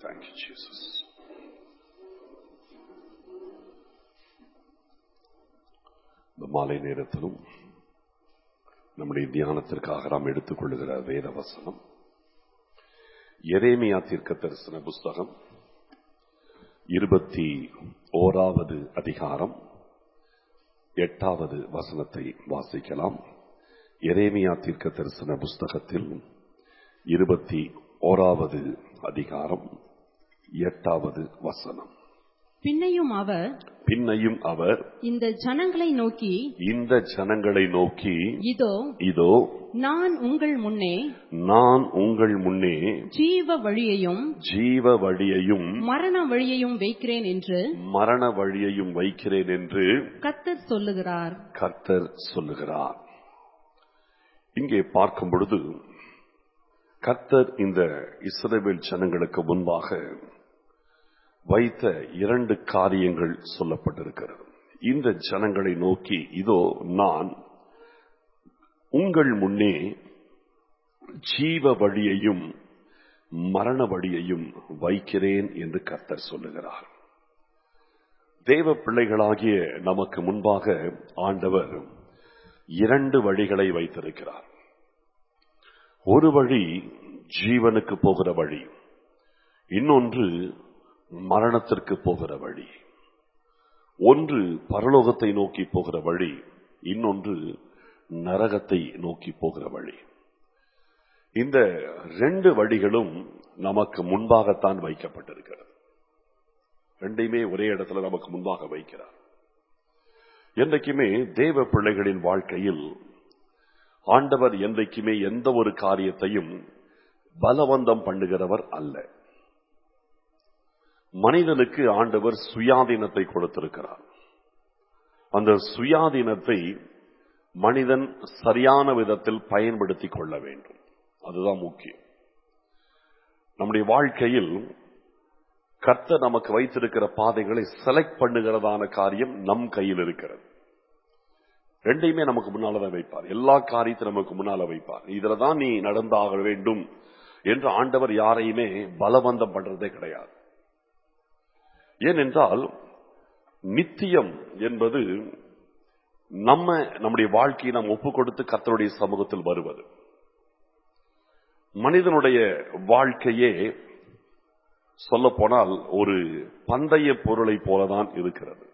Thank you, Jesus. இந்த மாலை நேரத்திலும் நம்முடைய தியானத்திற்காக நாம் எடுத்துக்கொள்ளுகிற வேத வசனம் எரேமியா தீர்க்க தரிசன புஸ்தகம் இருபத்தி ஓராவது அதிகாரம் எட்டாவது வசனத்தை வாசிக்கலாம் எரேமியா தீர்க்க தரிசன புஸ்தகத்தில் இருபத்தி ஓராவது அதிகாரம் எட்டாவது வசனம் பின்னையும் அவர் பின்னையும் அவர் இந்த ஜனங்களை நோக்கி இந்த ஜனங்களை நோக்கி இதோ இதோ நான் உங்கள் முன்னே நான் உங்கள் முன்னே ஜீவ வழியையும் ஜீவ வழியையும் மரண வழியையும் வைக்கிறேன் என்று மரண வழியையும் வைக்கிறேன் என்று கர்த்தர் சொல்லுகிறார் கர்த்தர் சொல்லுகிறார் இங்கே பார்க்கும் பொழுது கர்த்தர் இந்த இஸ்ரவேல் ஜனங்களுக்கு முன்பாக வைத்த இரண்டு காரியங்கள் சொல்லப்பட்டிருக்கிறது இந்த ஜனங்களை நோக்கி இதோ நான் உங்கள் முன்னே ஜீவ வழியையும் மரண வழியையும் வைக்கிறேன் என்று கர்த்தர் சொல்லுகிறார் தேவ பிள்ளைகளாகிய நமக்கு முன்பாக ஆண்டவர் இரண்டு வழிகளை வைத்திருக்கிறார் ஒரு வழி ஜீவனுக்கு போகிற வழி இன்னொன்று மரணத்திற்கு போகிற வழி ஒன்று பரலோகத்தை நோக்கி போகிற வழி இன்னொன்று நரகத்தை நோக்கி போகிற வழி இந்த ரெண்டு வழிகளும் நமக்கு முன்பாகத்தான் வைக்கப்பட்டிருக்கிறது ரெண்டையுமே ஒரே இடத்துல நமக்கு முன்பாக வைக்கிறார் என்றைக்குமே தேவ பிள்ளைகளின் வாழ்க்கையில் ஆண்டவர் என்றைக்குமே எந்த ஒரு காரியத்தையும் பலவந்தம் பண்ணுகிறவர் அல்ல மனிதனுக்கு ஆண்டவர் சுயாதீனத்தை கொடுத்திருக்கிறார் அந்த சுயாதீனத்தை மனிதன் சரியான விதத்தில் பயன்படுத்திக் கொள்ள வேண்டும் அதுதான் முக்கியம் நம்முடைய வாழ்க்கையில் கர்த்தர் நமக்கு வைத்திருக்கிற பாதைகளை செலக்ட் பண்ணுகிறதான காரியம் நம் கையில் இருக்கிறது ரெண்டையுமே நமக்கு முன்னாலதான் வைப்பார் எல்லா காரியத்தையும் நமக்கு முன்னால வைப்பார் இதுல தான் நீ நடந்தாக வேண்டும் என்று ஆண்டவர் யாரையுமே பலவந்தம் பண்றதே கிடையாது ஏனென்றால் நித்தியம் என்பது நம்ம நம்முடைய வாழ்க்கையை நாம் ஒப்பு கொடுத்து கர்த்தருடைய சமூகத்தில் வருவது மனிதனுடைய வாழ்க்கையே சொல்ல போனால் ஒரு பந்தய பொருளை போலதான் இருக்கிறது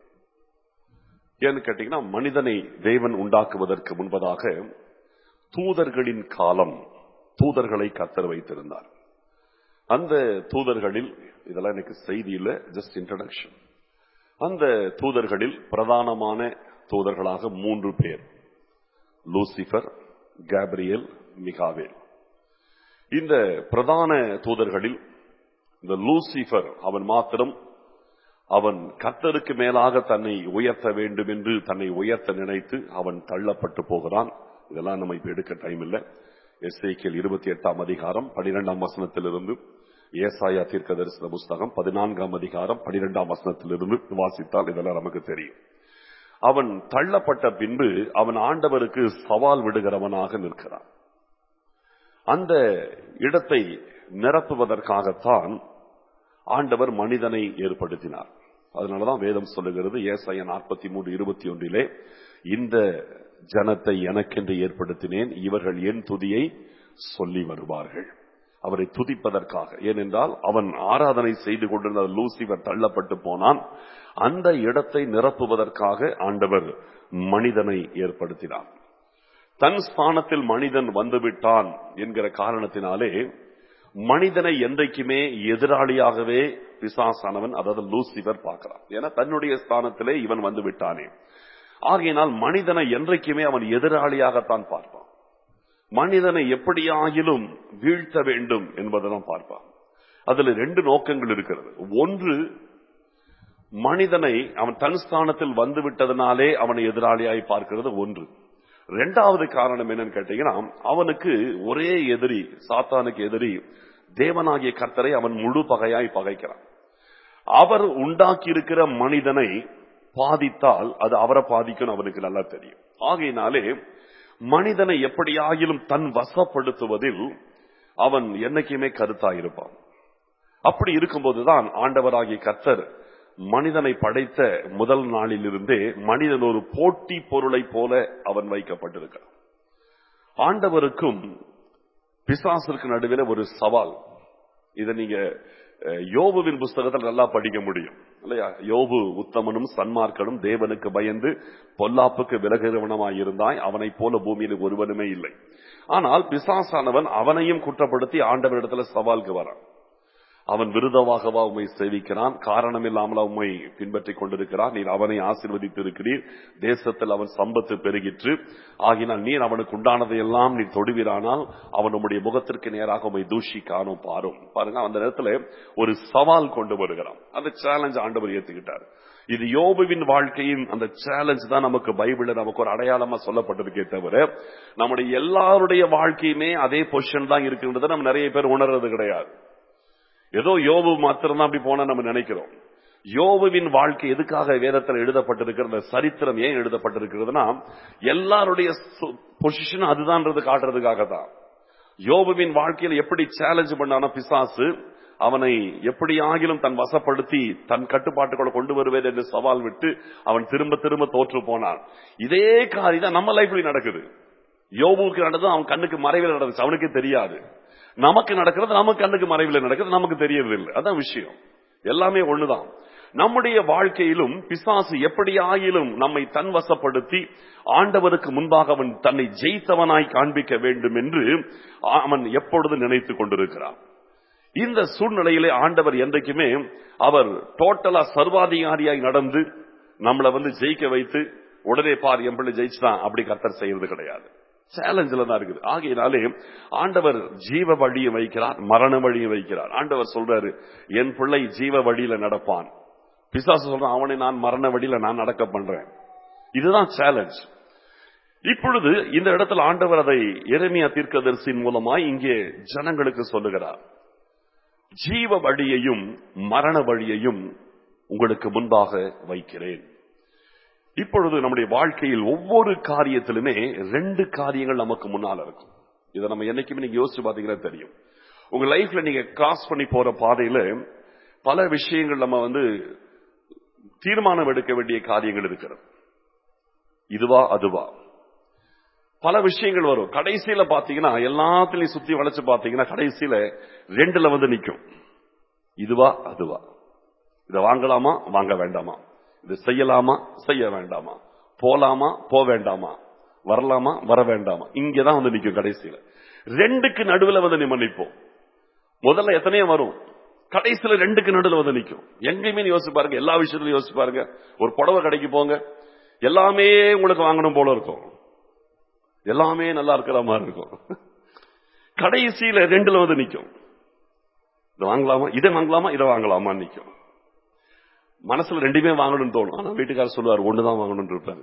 ஏன்னு கேட்டீங்கன்னா மனிதனை தேவன் உண்டாக்குவதற்கு முன்பதாக தூதர்களின் காலம் தூதர்களை கத்தர் வைத்திருந்தார் அந்த தூதர்களில் இதெல்லாம் எனக்கு செய்தி இல்லை ஜஸ்ட் இன்ட்ரடக்ஷன் அந்த தூதர்களில் பிரதானமான தூதர்களாக மூன்று பேர் லூசிபர் கேப்ரியல் மிகாவேல் இந்த பிரதான தூதர்களில் இந்த லூசிபர் அவன் மாத்திரம் அவன் கர்த்தருக்கு மேலாக தன்னை உயர்த்த வேண்டும் என்று தன்னை உயர்த்த நினைத்து அவன் தள்ளப்பட்டு போகிறான் இதெல்லாம் நம்ம இப்ப எடுக்க டைம் இல்லை எஸ்ஐக்கியல் இருபத்தி எட்டாம் அதிகாரம் பனிரெண்டாம் வசனத்திலிருந்து ஏசாயா தீர்க்க தரிசன புஸ்தகம் பதினான்காம் அதிகாரம் பனிரெண்டாம் வசனத்திலிருந்து வாசித்தால் இதெல்லாம் நமக்கு தெரியும் அவன் தள்ளப்பட்ட பின்பு அவன் ஆண்டவருக்கு சவால் விடுகிறவனாக நிற்கிறான் அந்த இடத்தை நிரப்புவதற்காகத்தான் ஆண்டவர் மனிதனை ஏற்படுத்தினார் அதனாலதான் வேதம் சொல்லுகிறது ஏசாய நாற்பத்தி மூன்று இருபத்தி ஒன்றிலே இந்த ஜனத்தை எனக்கென்று ஏற்படுத்தினேன் இவர்கள் என் துதியை சொல்லி வருவார்கள் அவரை துதிப்பதற்காக ஏனென்றால் அவன் ஆராதனை செய்து கொண்டிருந்த லூசிவர் தள்ளப்பட்டு போனான் அந்த இடத்தை நிரப்புவதற்காக ஆண்டவர் மனிதனை ஏற்படுத்தினார் தன் ஸ்தானத்தில் மனிதன் வந்துவிட்டான் என்கிற காரணத்தினாலே மனிதனை என்றைக்குமே எதிராளியாகவே பிசாசானவன் அதாவது லூசிபர் பார்க்கிறான் ஏன்னா தன்னுடைய ஸ்தானத்திலே இவன் வந்து விட்டானே ஆகையினால் மனிதனை என்றைக்குமே அவன் எதிராளியாகத்தான் பார்ப்பான் மனிதனை எப்படியாகிலும் வீழ்த்த வேண்டும் என்பதெல்லாம் பார்ப்பான் அதுல ரெண்டு நோக்கங்கள் இருக்கிறது ஒன்று மனிதனை அவன் தன் ஸ்தானத்தில் வந்து விட்டதனாலே அவனை எதிராளியாய் பார்க்கிறது ஒன்று ரெண்டாவது காரணம் என்னன்னு கேட்டீங்கன்னா அவனுக்கு ஒரே எதிரி சாத்தானுக்கு எதிரி தேவனாகிய கர்த்தரை அவன் முழு பகையாய் பகைக்கிறான் அவர் உண்டாக்கி இருக்கிற மனிதனை பாதித்தால் அது அவரை பாதிக்கும் அவனுக்கு நல்லா தெரியும் ஆகையினாலே மனிதனை எப்படியாகிலும் தன் வசப்படுத்துவதில் அவன் என்னைக்குமே கருத்தாயிருப்பான் அப்படி இருக்கும்போதுதான் ஆண்டவராகிய கர்த்தர் மனிதனை படைத்த முதல் நாளிலிருந்தே மனிதன் ஒரு போட்டி பொருளை போல அவன் வைக்கப்பட்டிருக்கிறான் ஆண்டவருக்கும் பிசாசிற்கு நடுவில் ஒரு சவால் இதை நீங்க அஹ், யோபுவின் புஸ்தகத்தில் நல்லா படிக்க முடியும் இல்லையா யோபு உத்தமனும் சன்மார்க்கனும் தேவனுக்கு பயந்து பொல்லாப்புக்கு விலகுகிறவனமாய் இருந்தாய் அவனைப் போல பூமியில் ஒருவனுமே இல்லை ஆனால் பிசாசானவன் அவனையும் குற்றப்படுத்தி ஆண்டவரிடத்துல சவாலுக்கு வரான் அவன் விருதவாகவா உம்மை சேவிக்கிறான் காரணம் இல்லாமல் உம்மை பின்பற்றிக் கொண்டிருக்கிறான் நீர் அவனை ஆசீர்வதித்து இருக்கிறீர் தேசத்தில் அவன் சம்பத்து பெருகிற்று ஆகினால் நீர் அவனுக்கு உண்டானதை எல்லாம் நீர் தொடுவீரானால் அவன் உம்முடைய முகத்திற்கு நேராக உம்மை தூஷிக்கானும் பாரும் பாருங்க அந்த நேரத்துல ஒரு சவால் கொண்டு வருகிறான் அந்த சேலஞ்ச் ஆண்டவர் ஏத்துக்கிட்டார் இது யோபுவின் வாழ்க்கையின் அந்த சேலஞ்ச் தான் நமக்கு பைபிள்ல நமக்கு ஒரு அடையாளமா சொல்லப்பட்டிருக்கே தவிர நம்முடைய எல்லாருடைய வாழ்க்கையுமே அதே பொசிஷன் தான் இருக்குன்றதை நம்ம நிறைய பேர் உணர்றது கிடையாது ஏதோ யோபு மாத்திரம் அப்படி போனா நம்ம நினைக்கிறோம் யோபுவின் வாழ்க்கை எதுக்காக வேதத்தில் எழுதப்பட்டிருக்கிற அந்த சரித்திரம் ஏன் எழுதப்பட்டிருக்கிறதுனா எல்லாருடைய பொசிஷன் அதுதான்றது காட்டுறதுக்காக தான் யோபுவின் வாழ்க்கையில் எப்படி சேலஞ்ச் பண்ணான பிசாசு அவனை எப்படி ஆகிலும் தன் வசப்படுத்தி தன் கட்டுப்பாட்டுக்குள்ள கொண்டு வருவேன் என்று சவால் விட்டு அவன் திரும்ப திரும்ப தோற்று போனான் இதே காரியம் தான் நம்ம லைஃப்ல நடக்குது யோபுக்கு நடந்தது அவன் கண்ணுக்கு மறைவில் நடந்துச்சு அவனுக்கே தெரியாது நமக்கு நடக்கிறது நமக்கு கண்ணுக்கு மறைவில் நடக்கிறது நமக்கு தெரியறது இல்லை அதான் விஷயம் எல்லாமே ஒண்ணுதான் நம்முடைய வாழ்க்கையிலும் பிசாசு எப்படி ஆகிலும் நம்மை தன் வசப்படுத்தி ஆண்டவருக்கு முன்பாக அவன் தன்னை ஜெயித்தவனாய் காண்பிக்க வேண்டும் என்று அவன் எப்பொழுது நினைத்துக் கொண்டிருக்கிறான் இந்த சூழ்நிலையிலே ஆண்டவர் என்றைக்குமே அவர் டோட்டலா சர்வாதிகாரியாய் நடந்து நம்மளை வந்து ஜெயிக்க வைத்து உடனே பார் என் பிள்ளை ஜெயிச்சுதான் அப்படி கர்த்தர் செய்யறது கிடையாது சேலஞ்சில் தான் இருக்குது ஆகையினாலே ஆண்டவர் ஜீவ வழியை வைக்கிறார் மரண வழியை வைக்கிறார் ஆண்டவர் சொல்றாரு என் பிள்ளை ஜீவ வழியில நடப்பான் பிசாசு சொல்றான் அவனை நான் மரண வழியில நான் நடக்க பண்றேன் இதுதான் சேலஞ்ச் இப்பொழுது இந்த இடத்துல ஆண்டவர் அதை எரமியா தீர்க்கதரிசியின் மூலமாய் இங்கே ஜனங்களுக்கு சொல்லுகிறார் ஜீவ வழியையும் மரண வழியையும் உங்களுக்கு முன்பாக வைக்கிறேன் இப்பொழுது நம்முடைய வாழ்க்கையில் ஒவ்வொரு காரியத்திலுமே ரெண்டு காரியங்கள் நமக்கு முன்னால் இருக்கும் இதை நம்ம என்னைக்குமே நீங்க யோசிச்சு பாத்தீங்கன்னா தெரியும் உங்க லைஃப்ல நீங்க கிராஸ் பண்ணி போற பாதையில பல விஷயங்கள் நம்ம வந்து தீர்மானம் எடுக்க வேண்டிய காரியங்கள் இருக்கிறது இதுவா அதுவா பல விஷயங்கள் வரும் கடைசியில பாத்தீங்கன்னா எல்லாத்திலையும் சுத்தி வளைச்சு பாத்தீங்கன்னா கடைசியில ரெண்டுல வந்து நிக்கும் இதுவா அதுவா இதை வாங்கலாமா வாங்க வேண்டாமா இது செய்யலாமா செய்ய வேண்டாமா போலாமா போ வேண்டாமா வரலாமா வர வேண்டாமா இங்கதான் வந்து நிக்கும் கடைசியில ரெண்டுக்கு நடுவுல வந்து நம்ம நிப்போம் முதல்ல எத்தனையோ வரும் கடைசியில ரெண்டுக்கு நடுவுல வந்து நிக்கும் எங்கேயுமே நீ யோசிச்சு பாருங்க எல்லா விஷயத்திலும் யோசிச்சு பாருங்க ஒரு புடவை கடைக்கு போங்க எல்லாமே உங்களுக்கு வாங்கணும் போல இருக்கும் எல்லாமே நல்லா இருக்கிற மாதிரி இருக்கும் கடைசியில ரெண்டுல வந்து நிக்கும் இதை வாங்கலாமா இதை வாங்கலாமா இதை வாங்கலாமா நிக்கும் மனசுல ரெண்டுமே வாங்கணும்னு தோணும் ஆனா வீட்டுக்காரர் சொல்லுவார் ஒண்ணுதான் வாங்கணும்னு இருப்பாரு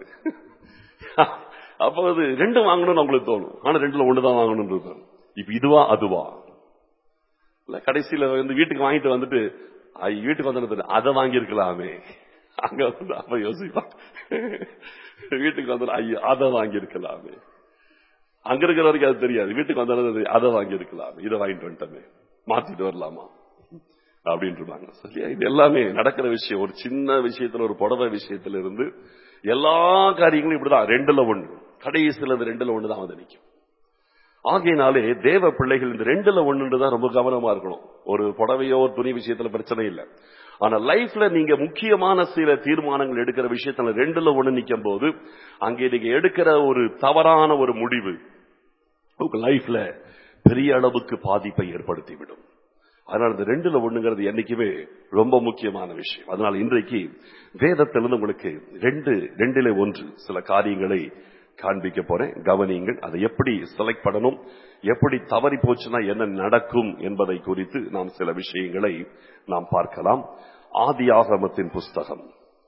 அப்ப அது ரெண்டு வாங்கணும்னு உங்களுக்கு தோணும் ஆனா ரெண்டுல ஒண்ணுதான் வாங்கணும்னு இருப்பாரு இப்ப இதுவா அதுவா இல்ல கடைசியில வந்து வீட்டுக்கு வாங்கிட்டு வந்துட்டு ஐ, வீட்டுக்கு வந்து அதை வாங்கியிருக்கலாமே அங்க வந்து அப்ப யோசிப்பான் வீட்டுக்கு வந்து ஐயோ அதை வாங்கியிருக்கலாமே அங்க இருக்கிற வரைக்கும் அது தெரியாது வீட்டுக்கு வந்தாலும் அதை வாங்கியிருக்கலாம் இதை வாங்கிட்டு வந்துட்டோமே மாத்திட்டு வரலாமா அப்படின்னு இருப்பாங்க சரியா இது எல்லாமே நடக்கிற விஷயம் ஒரு சின்ன விஷயத்துல ஒரு புடவை விஷயத்துல இருந்து எல்லா காரியங்களும் இப்படிதான் ரெண்டுல ஒண்ணு கடைசியில இந்த ரெண்டுல ஒண்ணு தான் வந்து நிற்கும் ஆகையினாலே தேவ பிள்ளைகள் இந்த ரெண்டுல ஒண்ணுன்னு தான் ரொம்ப கவனமா இருக்கணும் ஒரு புடவையோ ஒரு துணி விஷயத்துல பிரச்சனை இல்லை ஆனா லைஃப்ல நீங்க முக்கியமான சில தீர்மானங்கள் எடுக்கிற விஷயத்துல ரெண்டுல ஒண்ணு நிக்கும் போது அங்கே நீங்க எடுக்கிற ஒரு தவறான ஒரு முடிவு உங்க லைஃப்ல பெரிய அளவுக்கு பாதிப்பை ஏற்படுத்திவிடும் அதனால இந்த ரெண்டுல ஒண்ணுங்கிறது என்னைக்குமே ரொம்ப முக்கியமான விஷயம் அதனால இன்றைக்கு வேதத்திலிருந்து உங்களுக்கு ரெண்டு ரெண்டிலே ஒன்று சில காரியங்களை காண்பிக்க போறேன் கவனியுங்கள் அதை எப்படி செலக்ட் பண்ணணும் எப்படி தவறி போச்சுன்னா என்ன நடக்கும் என்பதை குறித்து நாம் சில விஷயங்களை நாம் பார்க்கலாம் ஆதியாகமத்தின் புஸ்தகம்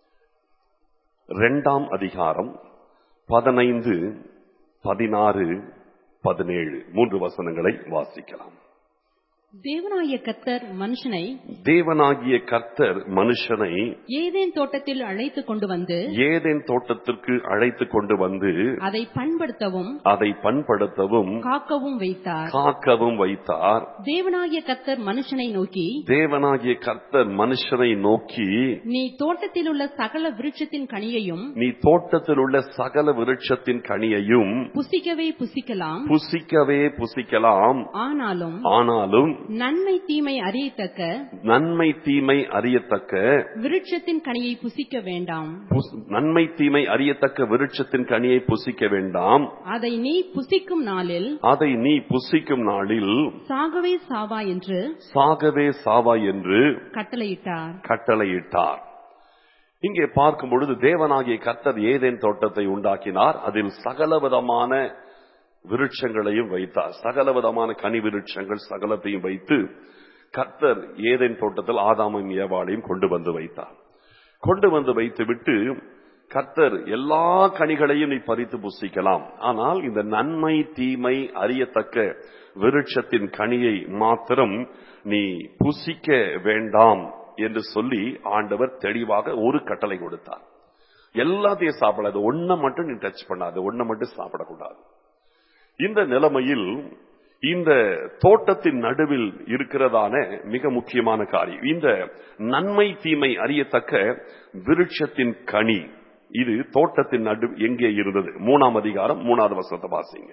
இரண்டாம் அதிகாரம் பதினைந்து பதினாறு பதினேழு மூன்று வசனங்களை வாசிக்கலாம் தேவனாய கத்தர் மனுஷனை தேவனாகிய கர்த்தர் மனுஷனை ஏதேன் தோட்டத்தில் அழைத்து கொண்டு வந்து ஏதேன் தோட்டத்திற்கு அழைத்து கொண்டு வந்து அதை பண்படுத்தவும் அதை பண்படுத்தவும் காக்கவும் வைத்தார் காக்கவும் வைத்தார் தேவனாகிய கத்தர் மனுஷனை நோக்கி தேவனாகிய கர்த்தர் மனுஷனை நோக்கி நீ தோட்டத்தில் உள்ள சகல விருட்சத்தின் கனியையும் நீ தோட்டத்தில் உள்ள சகல விருட்சத்தின் கனியையும் புசிக்கவே புசிக்கலாம் புசிக்கவே புசிக்கலாம் ஆனாலும் ஆனாலும் நன்மை தீமை அறியத்தக்க நன்மை தீமை அறியத்தக்க விருட்சத்தின் கனியை புசிக்க வேண்டாம் புஸ்- நன்மை தீமை அறியத்தக்க விருட்சத்தின் கனியை புசிக்க வேண்டாம் அதை நீ புசிக்கும் நாளில் அதை நீ புசிக்கும் நாளில் சாகவே சாவா என்று சாகவே சாவா என்று கட்டளையிட்டார் கட்டளையிட்டார் இங்கே பார்க்கும் பொழுது தேவனாகிய கர்த்தர் ஏதேன் தோட்டத்தை உண்டாக்கினார் அதில் சகலவிதமான விருட்சங்களையும் வைத்தார் சகலவிதமான கனி விருட்சங்கள் சகலத்தையும் வைத்து கர்த்தர் ஏதேன் தோட்டத்தில் ஆதாமும் ஏவாளையும் கொண்டு வந்து வைத்தார் கொண்டு வந்து வைத்துவிட்டு கர்த்தர் எல்லா கனிகளையும் நீ பறித்து புசிக்கலாம் ஆனால் இந்த நன்மை தீமை அறியத்தக்க விருட்சத்தின் கனியை மாத்திரம் நீ புசிக்க வேண்டாம் என்று சொல்லி ஆண்டவர் தெளிவாக ஒரு கட்டளை கொடுத்தார் எல்லாத்தையும் சாப்பிடாது ஒன்ன மட்டும் நீ டச் பண்ணாது ஒன்ன மட்டும் சாப்பிடக்கூடாது இந்த நிலைமையில் இந்த தோட்டத்தின் நடுவில் இருக்கிறதான மிக முக்கியமான காரியம் இந்த நன்மை தீமை அறியத்தக்க விருட்சத்தின் கனி இது தோட்டத்தின் நடு எங்கே இருந்தது மூணாம் அதிகாரம் மூணாவது வசனத்தை வாசிங்க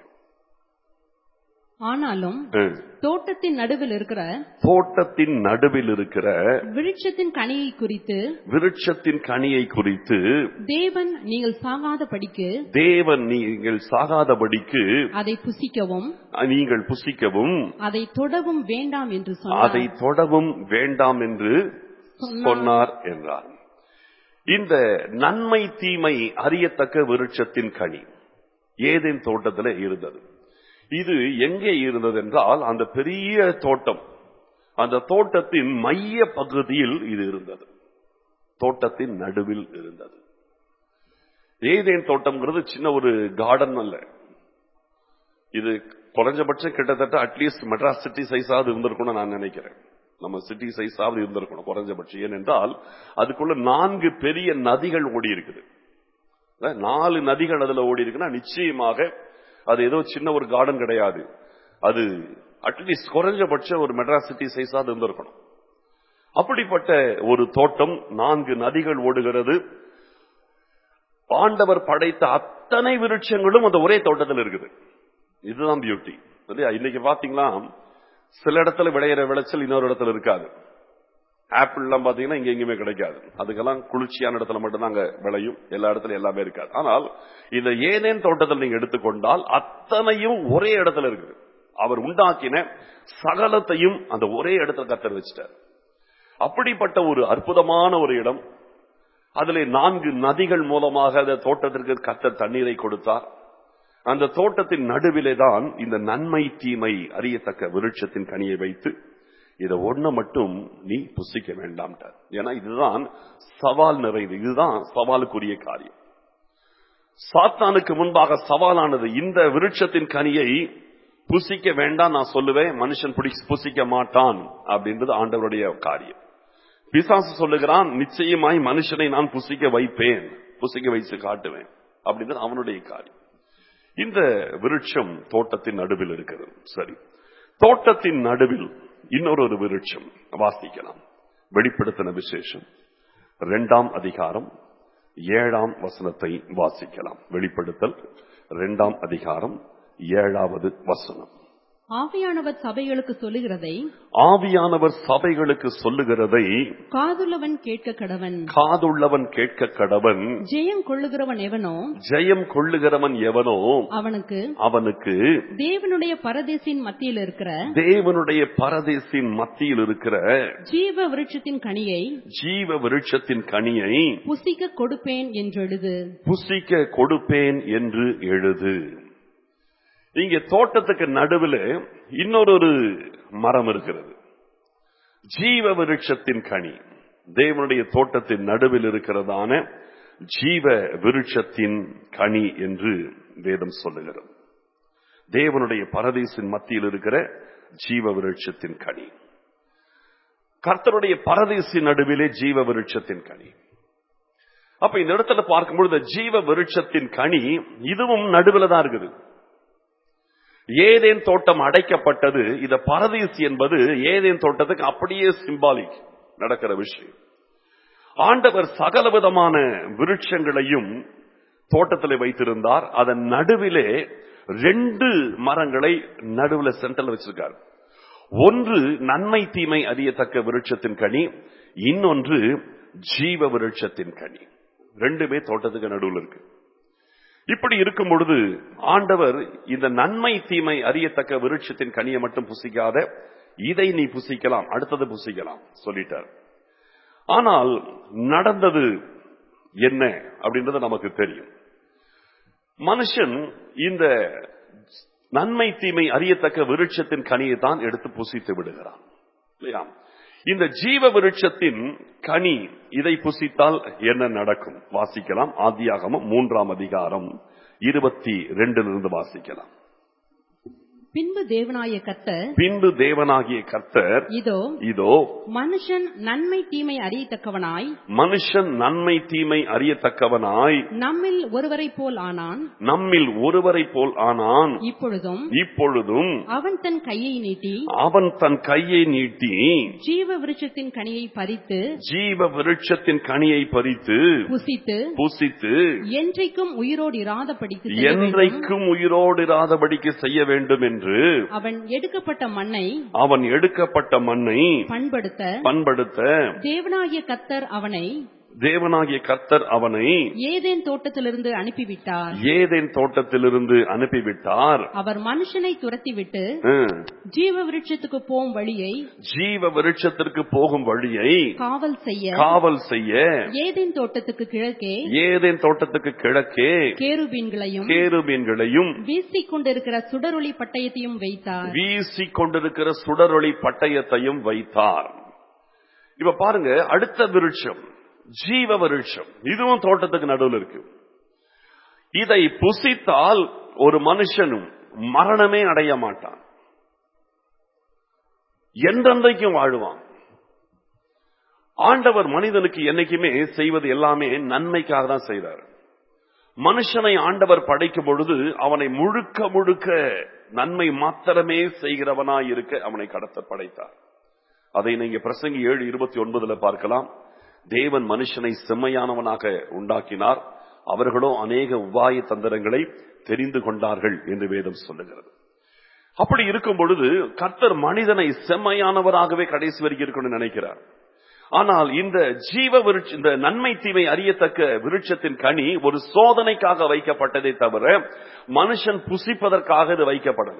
ஆனாலும் ம். தோட்டத்தின் நடுவில் இருக்கிற தோட்டத்தின் நடுவில் இருக்கிற விருட்சத்தின் கனியை குறித்து விருட்சத்தின் கனியை குறித்து தேவன் நீங்கள் சாகாத படிக்கு தேவன் நீங்கள் சாகாதபடிக்கு அதை புசிக்கவும் நீங்கள் புசிக்கவும் அதை தொடவும் வேண்டாம் என்று அதை சொன்னார் தொடவும் வேண்டாம் என்று சொன்னார். சொன்னார் என்றார் இந்த நன்மை தீமை அறியத்தக்க விருட்சத்தின் கனி ஏதேன் தோட்டத்தில் இருந்தது இது எங்கே இருந்தது என்றால் அந்த பெரிய தோட்டம் அந்த தோட்டத்தின் மைய பகுதியில் இது இருந்தது தோட்டத்தின் நடுவில் இருந்தது ஏதேன் தோட்டம்ங்கிறது சின்ன ஒரு கார்டன் அல்ல இது குறைஞ்சபட்சம் கிட்டத்தட்ட அட்லீஸ்ட் மெட்ராஸ் சிட்டி சைஸாவது இருந்திருக்கும்னு நான் நினைக்கிறேன் நம்ம சிட்டி சைஸாவது இருந்திருக்கணும் குறைஞ்சபட்சம் ஏனென்றால் அதுக்குள்ள நான்கு பெரிய நதிகள் ஓடி இருக்குது அஹ் நாலு நதிகள் அதுல ஓடி இருக்குன்னா நிச்சயமாக அது ஏதோ சின்ன ஒரு கார்டன் கிடையாது அது அட்லீஸ்ட் குறைஞ்சபட்சம் ஒரு மெட்ராஸ் சிட்டி சைஸாவது இருந்திருக்கணும் அப்படிப்பட்ட ஒரு தோட்டம் நான்கு நதிகள் ஓடுகிறது ஆண்டவர் படைத்த அத்தனை விருட்சங்களும் அந்த ஒரே தோட்டத்தில் இருக்குது இதுதான் பியூட்டி இல்லையா இன்னைக்கு பாத்தீங்களா சில இடத்துல விளையிற விளைச்சல் இன்னொரு இடத்துல இருக்காது ஆப்பிள் எல்லாம் பாத்தீங்கன்னா இங்க எங்கேயுமே கிடைக்காது அதுக்கெல்லாம் குளிர்ச்சியான இடத்துல மட்டும்தான் அங்க விளையும் எல்லா இடத்துல எல்லாமே இருக்காது ஆனால் இந்த ஏதேன் தோட்டத்தில் நீங்க எடுத்துக்கொண்டால் அத்தனையும் ஒரே இடத்துல இருக்குது அவர் உண்டாக்கின சகலத்தையும் அந்த ஒரே இடத்துல கத்தர் வச்சிட்டார் அப்படிப்பட்ட ஒரு அற்புதமான ஒரு இடம் அதிலே நான்கு நதிகள் மூலமாக அந்த தோட்டத்திற்கு கத்தர் தண்ணீரை கொடுத்தார் அந்த தோட்டத்தின் நடுவிலே தான் இந்த நன்மை தீமை அறியத்தக்க விருட்சத்தின் கனியை வைத்து இதை ஒண்ண மட்டும் நீ புசிக்க வேண்டாம்ட்டார் ஏன்னா இதுதான் சவால் நிறைவு இதுதான் சவாலுக்குரிய காரியம் சாத்தானுக்கு முன்பாக சவாலானது இந்த விருட்சத்தின் கனியை புசிக்க வேண்டாம் நான் சொல்லுவேன் மனுஷன் பிடி புசிக்க மாட்டான் அப்படின்றது ஆண்டவருடைய காரியம் பிசாசு சொல்லுகிறான் நிச்சயமாய் மனுஷனை நான் புசிக்க வைப்பேன் புசிக்க வைத்து காட்டுவேன் அப்படின்றது அவனுடைய காரியம் இந்த விருட்சம் தோட்டத்தின் நடுவில் இருக்கிறது சரி தோட்டத்தின் நடுவில் இன்னொரு ஒரு விருட்சம் வாசிக்கலாம் வெளிப்படுத்தின விசேஷம் இரண்டாம் அதிகாரம் ஏழாம் வசனத்தை வாசிக்கலாம் வெளிப்படுத்தல் இரண்டாம் அதிகாரம் ஏழாவது வசனம் ஆவியானவர் சபைகளுக்கு சொல்லுகிறதை ஆவியானவர் சபைகளுக்கு சொல்லுகிறதை காதுள்ளவன் கேட்க கடவன் காதுள்ளவன் கேட்க கடவன் ஜெயம் கொள்ளுகிறவன் எவனோ ஜெயம் கொள்ளுகிறவன் எவனோ அவனுக்கு அவனுக்கு தேவனுடைய பரதேசின் மத்தியில் இருக்கிற தேவனுடைய பரதேசின் மத்தியில் இருக்கிற ஜீவ விருட்சத்தின் கனியை ஜீவ விருட்சத்தின் கனியை புசிக்க கொடுப்பேன் என்றெழுது புசிக்க கொடுப்பேன் என்று எழுது இங்கே தோட்டத்துக்கு நடுவில் இன்னொரு ஒரு மரம் இருக்கிறது ஜீவ விருட்சத்தின் கனி தேவனுடைய தோட்டத்தின் நடுவில் இருக்கிறதான ஜீவ விருட்சத்தின் கனி என்று வேதம் சொல்லுகிறது தேவனுடைய பரதேசின் மத்தியில் இருக்கிற ஜீவ விருட்சத்தின் கனி கர்த்தருடைய பரதேசி நடுவிலே ஜீவ விருட்சத்தின் கனி அப்ப இந்த இடத்துல பார்க்கும்பொழுது ஜீவ விருட்சத்தின் கனி இதுவும் நடுவில் தான் இருக்குது ஏதேன் தோட்டம் அடைக்கப்பட்டது இந்த பரதீஸ் என்பது ஏதேன் தோட்டத்துக்கு அப்படியே சிம்பாலிக் நடக்கிற விஷயம் ஆண்டவர் சகலவிதமான விருட்சங்களையும் தோட்டத்தில் வைத்திருந்தார் அதன் நடுவிலே ரெண்டு மரங்களை நடுவில் சென்டர்ல வச்சிருக்கார் ஒன்று நன்மை தீமை அறியத்தக்க விருட்சத்தின் கனி இன்னொன்று ஜீவ விருட்சத்தின் கனி ரெண்டுமே தோட்டத்துக்கு நடுவில் இருக்கு இப்படி இருக்கும் பொழுது ஆண்டவர் இந்த நன்மை தீமை அறியத்தக்க விருட்சத்தின் கனியை மட்டும் புசிக்காத இதை நீ புசிக்கலாம் அடுத்தது புசிக்கலாம் சொல்லிட்டார் ஆனால் நடந்தது என்ன அப்படின்றது நமக்கு தெரியும் மனுஷன் இந்த நன்மை தீமை அறியத்தக்க விருட்சத்தின் கனியை தான் எடுத்து புசித்து விடுகிறான் இல்லையா இந்த ஜீவ விருட்சத்தின் கனி இதை புசித்தால் என்ன நடக்கும் வாசிக்கலாம் ஆதியாகமம் மூன்றாம் அதிகாரம் இருபத்தி ரெண்டிலிருந்து வாசிக்கலாம் பின்பு தேவனாய கர்த்தர் பின்பு தேவனாகிய கர்த்தர் இதோ இதோ மனுஷன் நன்மை தீமை அறியத்தக்கவனாய் மனுஷன் நன்மை தீமை அறியத்தக்கவனாய் நம்மில் ஒருவரைப் போல் ஆனான் நம்மில் ஒருவரை போல் ஆனான் இப்பொழுதும் இப்பொழுதும் அவன் தன் கையை நீட்டி அவன் தன் கையை நீட்டி ஜீவ விருட்சத்தின் கனியை பறித்து ஜீவ விருட்சத்தின் கனியை பறித்து புசித்து புசித்து என்றைக்கும் உயிரோடு இராதபடிக்கு செய்ய வேண்டும். என்றைக்கும் உயிரோடு இராதபடிக்கு செய்ய வேண்டும் என்று அவன் எடுக்கப்பட்ட மண்ணை அவன் எடுக்கப்பட்ட மண்ணை பண்படுத்த பண்படுத்த தேவனாகிய கர்த்தர் அவனை தேவனாகிய கர்த்தர் அவனை ஏதேன் தோட்டத்திலிருந்து அனுப்பிவிட்டார் ஏதேன் தோட்டத்திலிருந்து அனுப்பிவிட்டார் அவர் மனுஷனை துரத்திவிட்டு ஹம், ஜீவ விருட்சத்துக்கு போம் வழியை ஜீவ விருட்சத்திற்கு போகும் வழியை காவல் செய்ய காவல் செய்ய ஏதேன் தோட்டத்துக்கு கிழக்கே ஏதேன் தோட்டத்துக்கு கிழக்கே கேருபீன்களையும் கேருபீன்களையும் வீசிக் கொண்டிருக்கிற சுடரொளி பட்டயத்தையும் வைத்தார் வீசிக் கொண்டிருக்கிற சுடரொளி பட்டயத்தையும் வைத்தார் இப்ப பாருங்க அடுத்த விருட்சம் ஜீவ விருட்சம் இதுவும் தோட்டத்துக்கு நடுவில் இருக்கு இதை புசித்தால் ஒரு மனுஷனும் மரணமே அடைய மாட்டான் என்றென்றைக்கும் வாழுவான் ஆண்டவர் மனிதனுக்கு என்னைக்குமே செய்வது எல்லாமே நன்மைக்காக தான் செய்றார் மனுஷனை ஆண்டவர் படைக்கும் பொழுது அவனை முழுக்க முழுக்க நன்மை மாத்திரமே செய்கிறவனாய் இருக்க அவனை கடத்த படைத்தார் அதை நீங்க பிரசங்கி ஏழு இருபத்தி ஒன்பதுல பார்க்கலாம் தேவன் மனுஷனை செம்மையானவனாக உண்டாக்கினார் அவர்களோ அநேக உபாய தந்திரங்களை தெரிந்து கொண்டார்கள் என்று வேதம் சொல்லுகிறது அப்படி இருக்கும் பொழுது கர்த்தர் மனிதனை செம்மையானவராகவே கடைசி வரைக்கும் இருக்கணும்னு நினைக்கிறார் ஆனால் இந்த ஜீவ விருட்ச இந்த நன்மை தீமை அறியத்தக்க விருட்சத்தின் கனி ஒரு சோதனைக்காக வைக்கப்பட்டதை தவிர மனுஷன் புசிப்பதற்காக இது வைக்கப்படல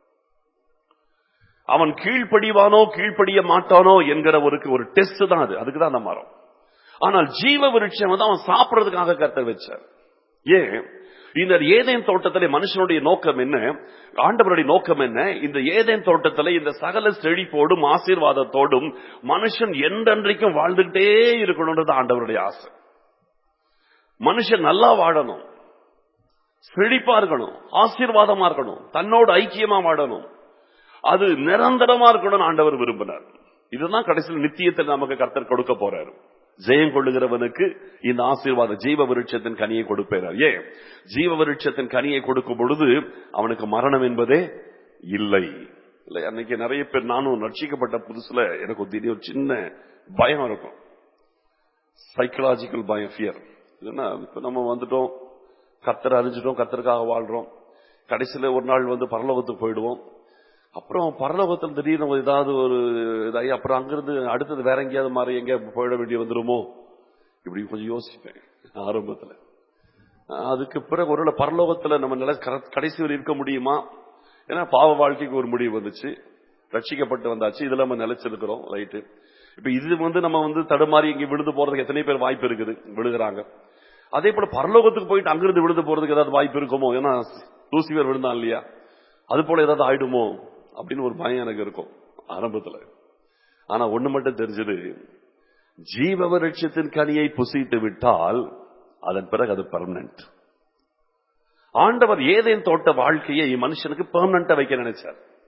அவன் கீழ்ப்படிவானோ கீழ்ப்படிய மாட்டானோ என்கிற ஒரு ஒரு டெஸ்ட் தான் அது அதுக்கு தான் அந்த மரம் ஆனால் ஜீவ விருட்சம் வந்து அவன் சாப்பிடுறதுக்காக கருத்தை வச்சார் ஏன் இந்த ஏதேன் தோட்டத்திலே மனுஷனுடைய நோக்கம் என்ன ஆண்டவருடைய நோக்கம் என்ன இந்த ஏதேன் தோட்டத்திலே இந்த சகல செழிப்போடும் ஆசீர்வாதத்தோடும் மனுஷன் என்றென்றைக்கும் வாழ்ந்துகிட்டே இருக்கணும்ன்றது ஆண்டவருடைய ஆசை மனுஷன் நல்லா வாழணும் செழிப்பா இருக்கணும் ஆசீர்வாதமா இருக்கணும் தன்னோடு ஐக்கியமா வாழணும் அது நிரந்தரமா இருக்கணும்னு ஆண்டவர் விரும்பினார் இதுதான் கடைசியில் நித்தியத்தில் நமக்கு கர்த்தர் கொடுக்க போறாரு ஜெயம் கொள்ளுகிறவனுக்கு இந்த ஆசீர்வாத ஜீவ விருட்சத்தின் கனியை கொடுப்பார் ஏன் ஜீவ விருட்சத்தின் கனியை கொடுக்கும் பொழுது அவனுக்கு மரணம் என்பதே இல்லை இல்லை அன்னைக்கு நிறைய பேர் நானும் ரட்சிக்கப்பட்ட புதுசுல எனக்கு ஒரு திடீர் ஒரு சின்ன பயம் இருக்கும் சைக்கலாஜிக்கல் பயம் ஃபியர் இல்லைன்னா இப்ப நம்ம வந்துட்டோம் கத்தரை அறிஞ்சிட்டோம் கத்தருக்காக வாழ்றோம் கடைசியில ஒரு நாள் வந்து பரலோகத்துக்கு போயிடுவோம் அப்புறம் பரலோகத்தில் திடீர்னு ஒரு ஏதாவது ஒரு இதாகி அப்புறம் அங்கிருந்து அடுத்தது வேற எங்கேயாவது மாறி எங்க போயிட வேண்டி வந்துருமோ இப்படி கொஞ்சம் யோசிப்பேன் ஆரம்பத்துல அதுக்கு பிறகு ஒருவேளை பரலோகத்துல நம்ம நில கடைசி வரை இருக்க முடியுமா ஏன்னா பாவ வாழ்க்கைக்கு ஒரு முடிவு வந்துச்சு ரட்சிக்கப்பட்டு வந்தாச்சு இதுல நம்ம நிலைச்சிருக்கிறோம் ரைட்டு இப்ப இது வந்து நம்ம வந்து தடுமாறி இங்க விழுந்து போறதுக்கு எத்தனை பேர் வாய்ப்பு இருக்குது விழுகிறாங்க அதே போல பரலோகத்துக்கு போயிட்டு அங்கிருந்து விழுந்து போறதுக்கு ஏதாவது வாய்ப்பு இருக்குமோ ஏன்னா லூசிபர் விழுந்தான் இல்லையா அது போல ஏதாவது ஆயிடுமோ அப்படின்னு ஒரு பயம் எனக்கு இருக்கும் ஆரம்பத்துல ஆனா ஒண்ணு மட்டும் தெரிஞ்சது ஜீவ விருட்சத்தின் கனியை புசித்து விட்டால் அதன் பிறகு அது பர்மனன்ட் ஆண்டவர் ஏதேன் தோட்ட வாழ்க்கையை மனுஷனுக்கு பெர்மனண்டா வைக்க நினைச்சார்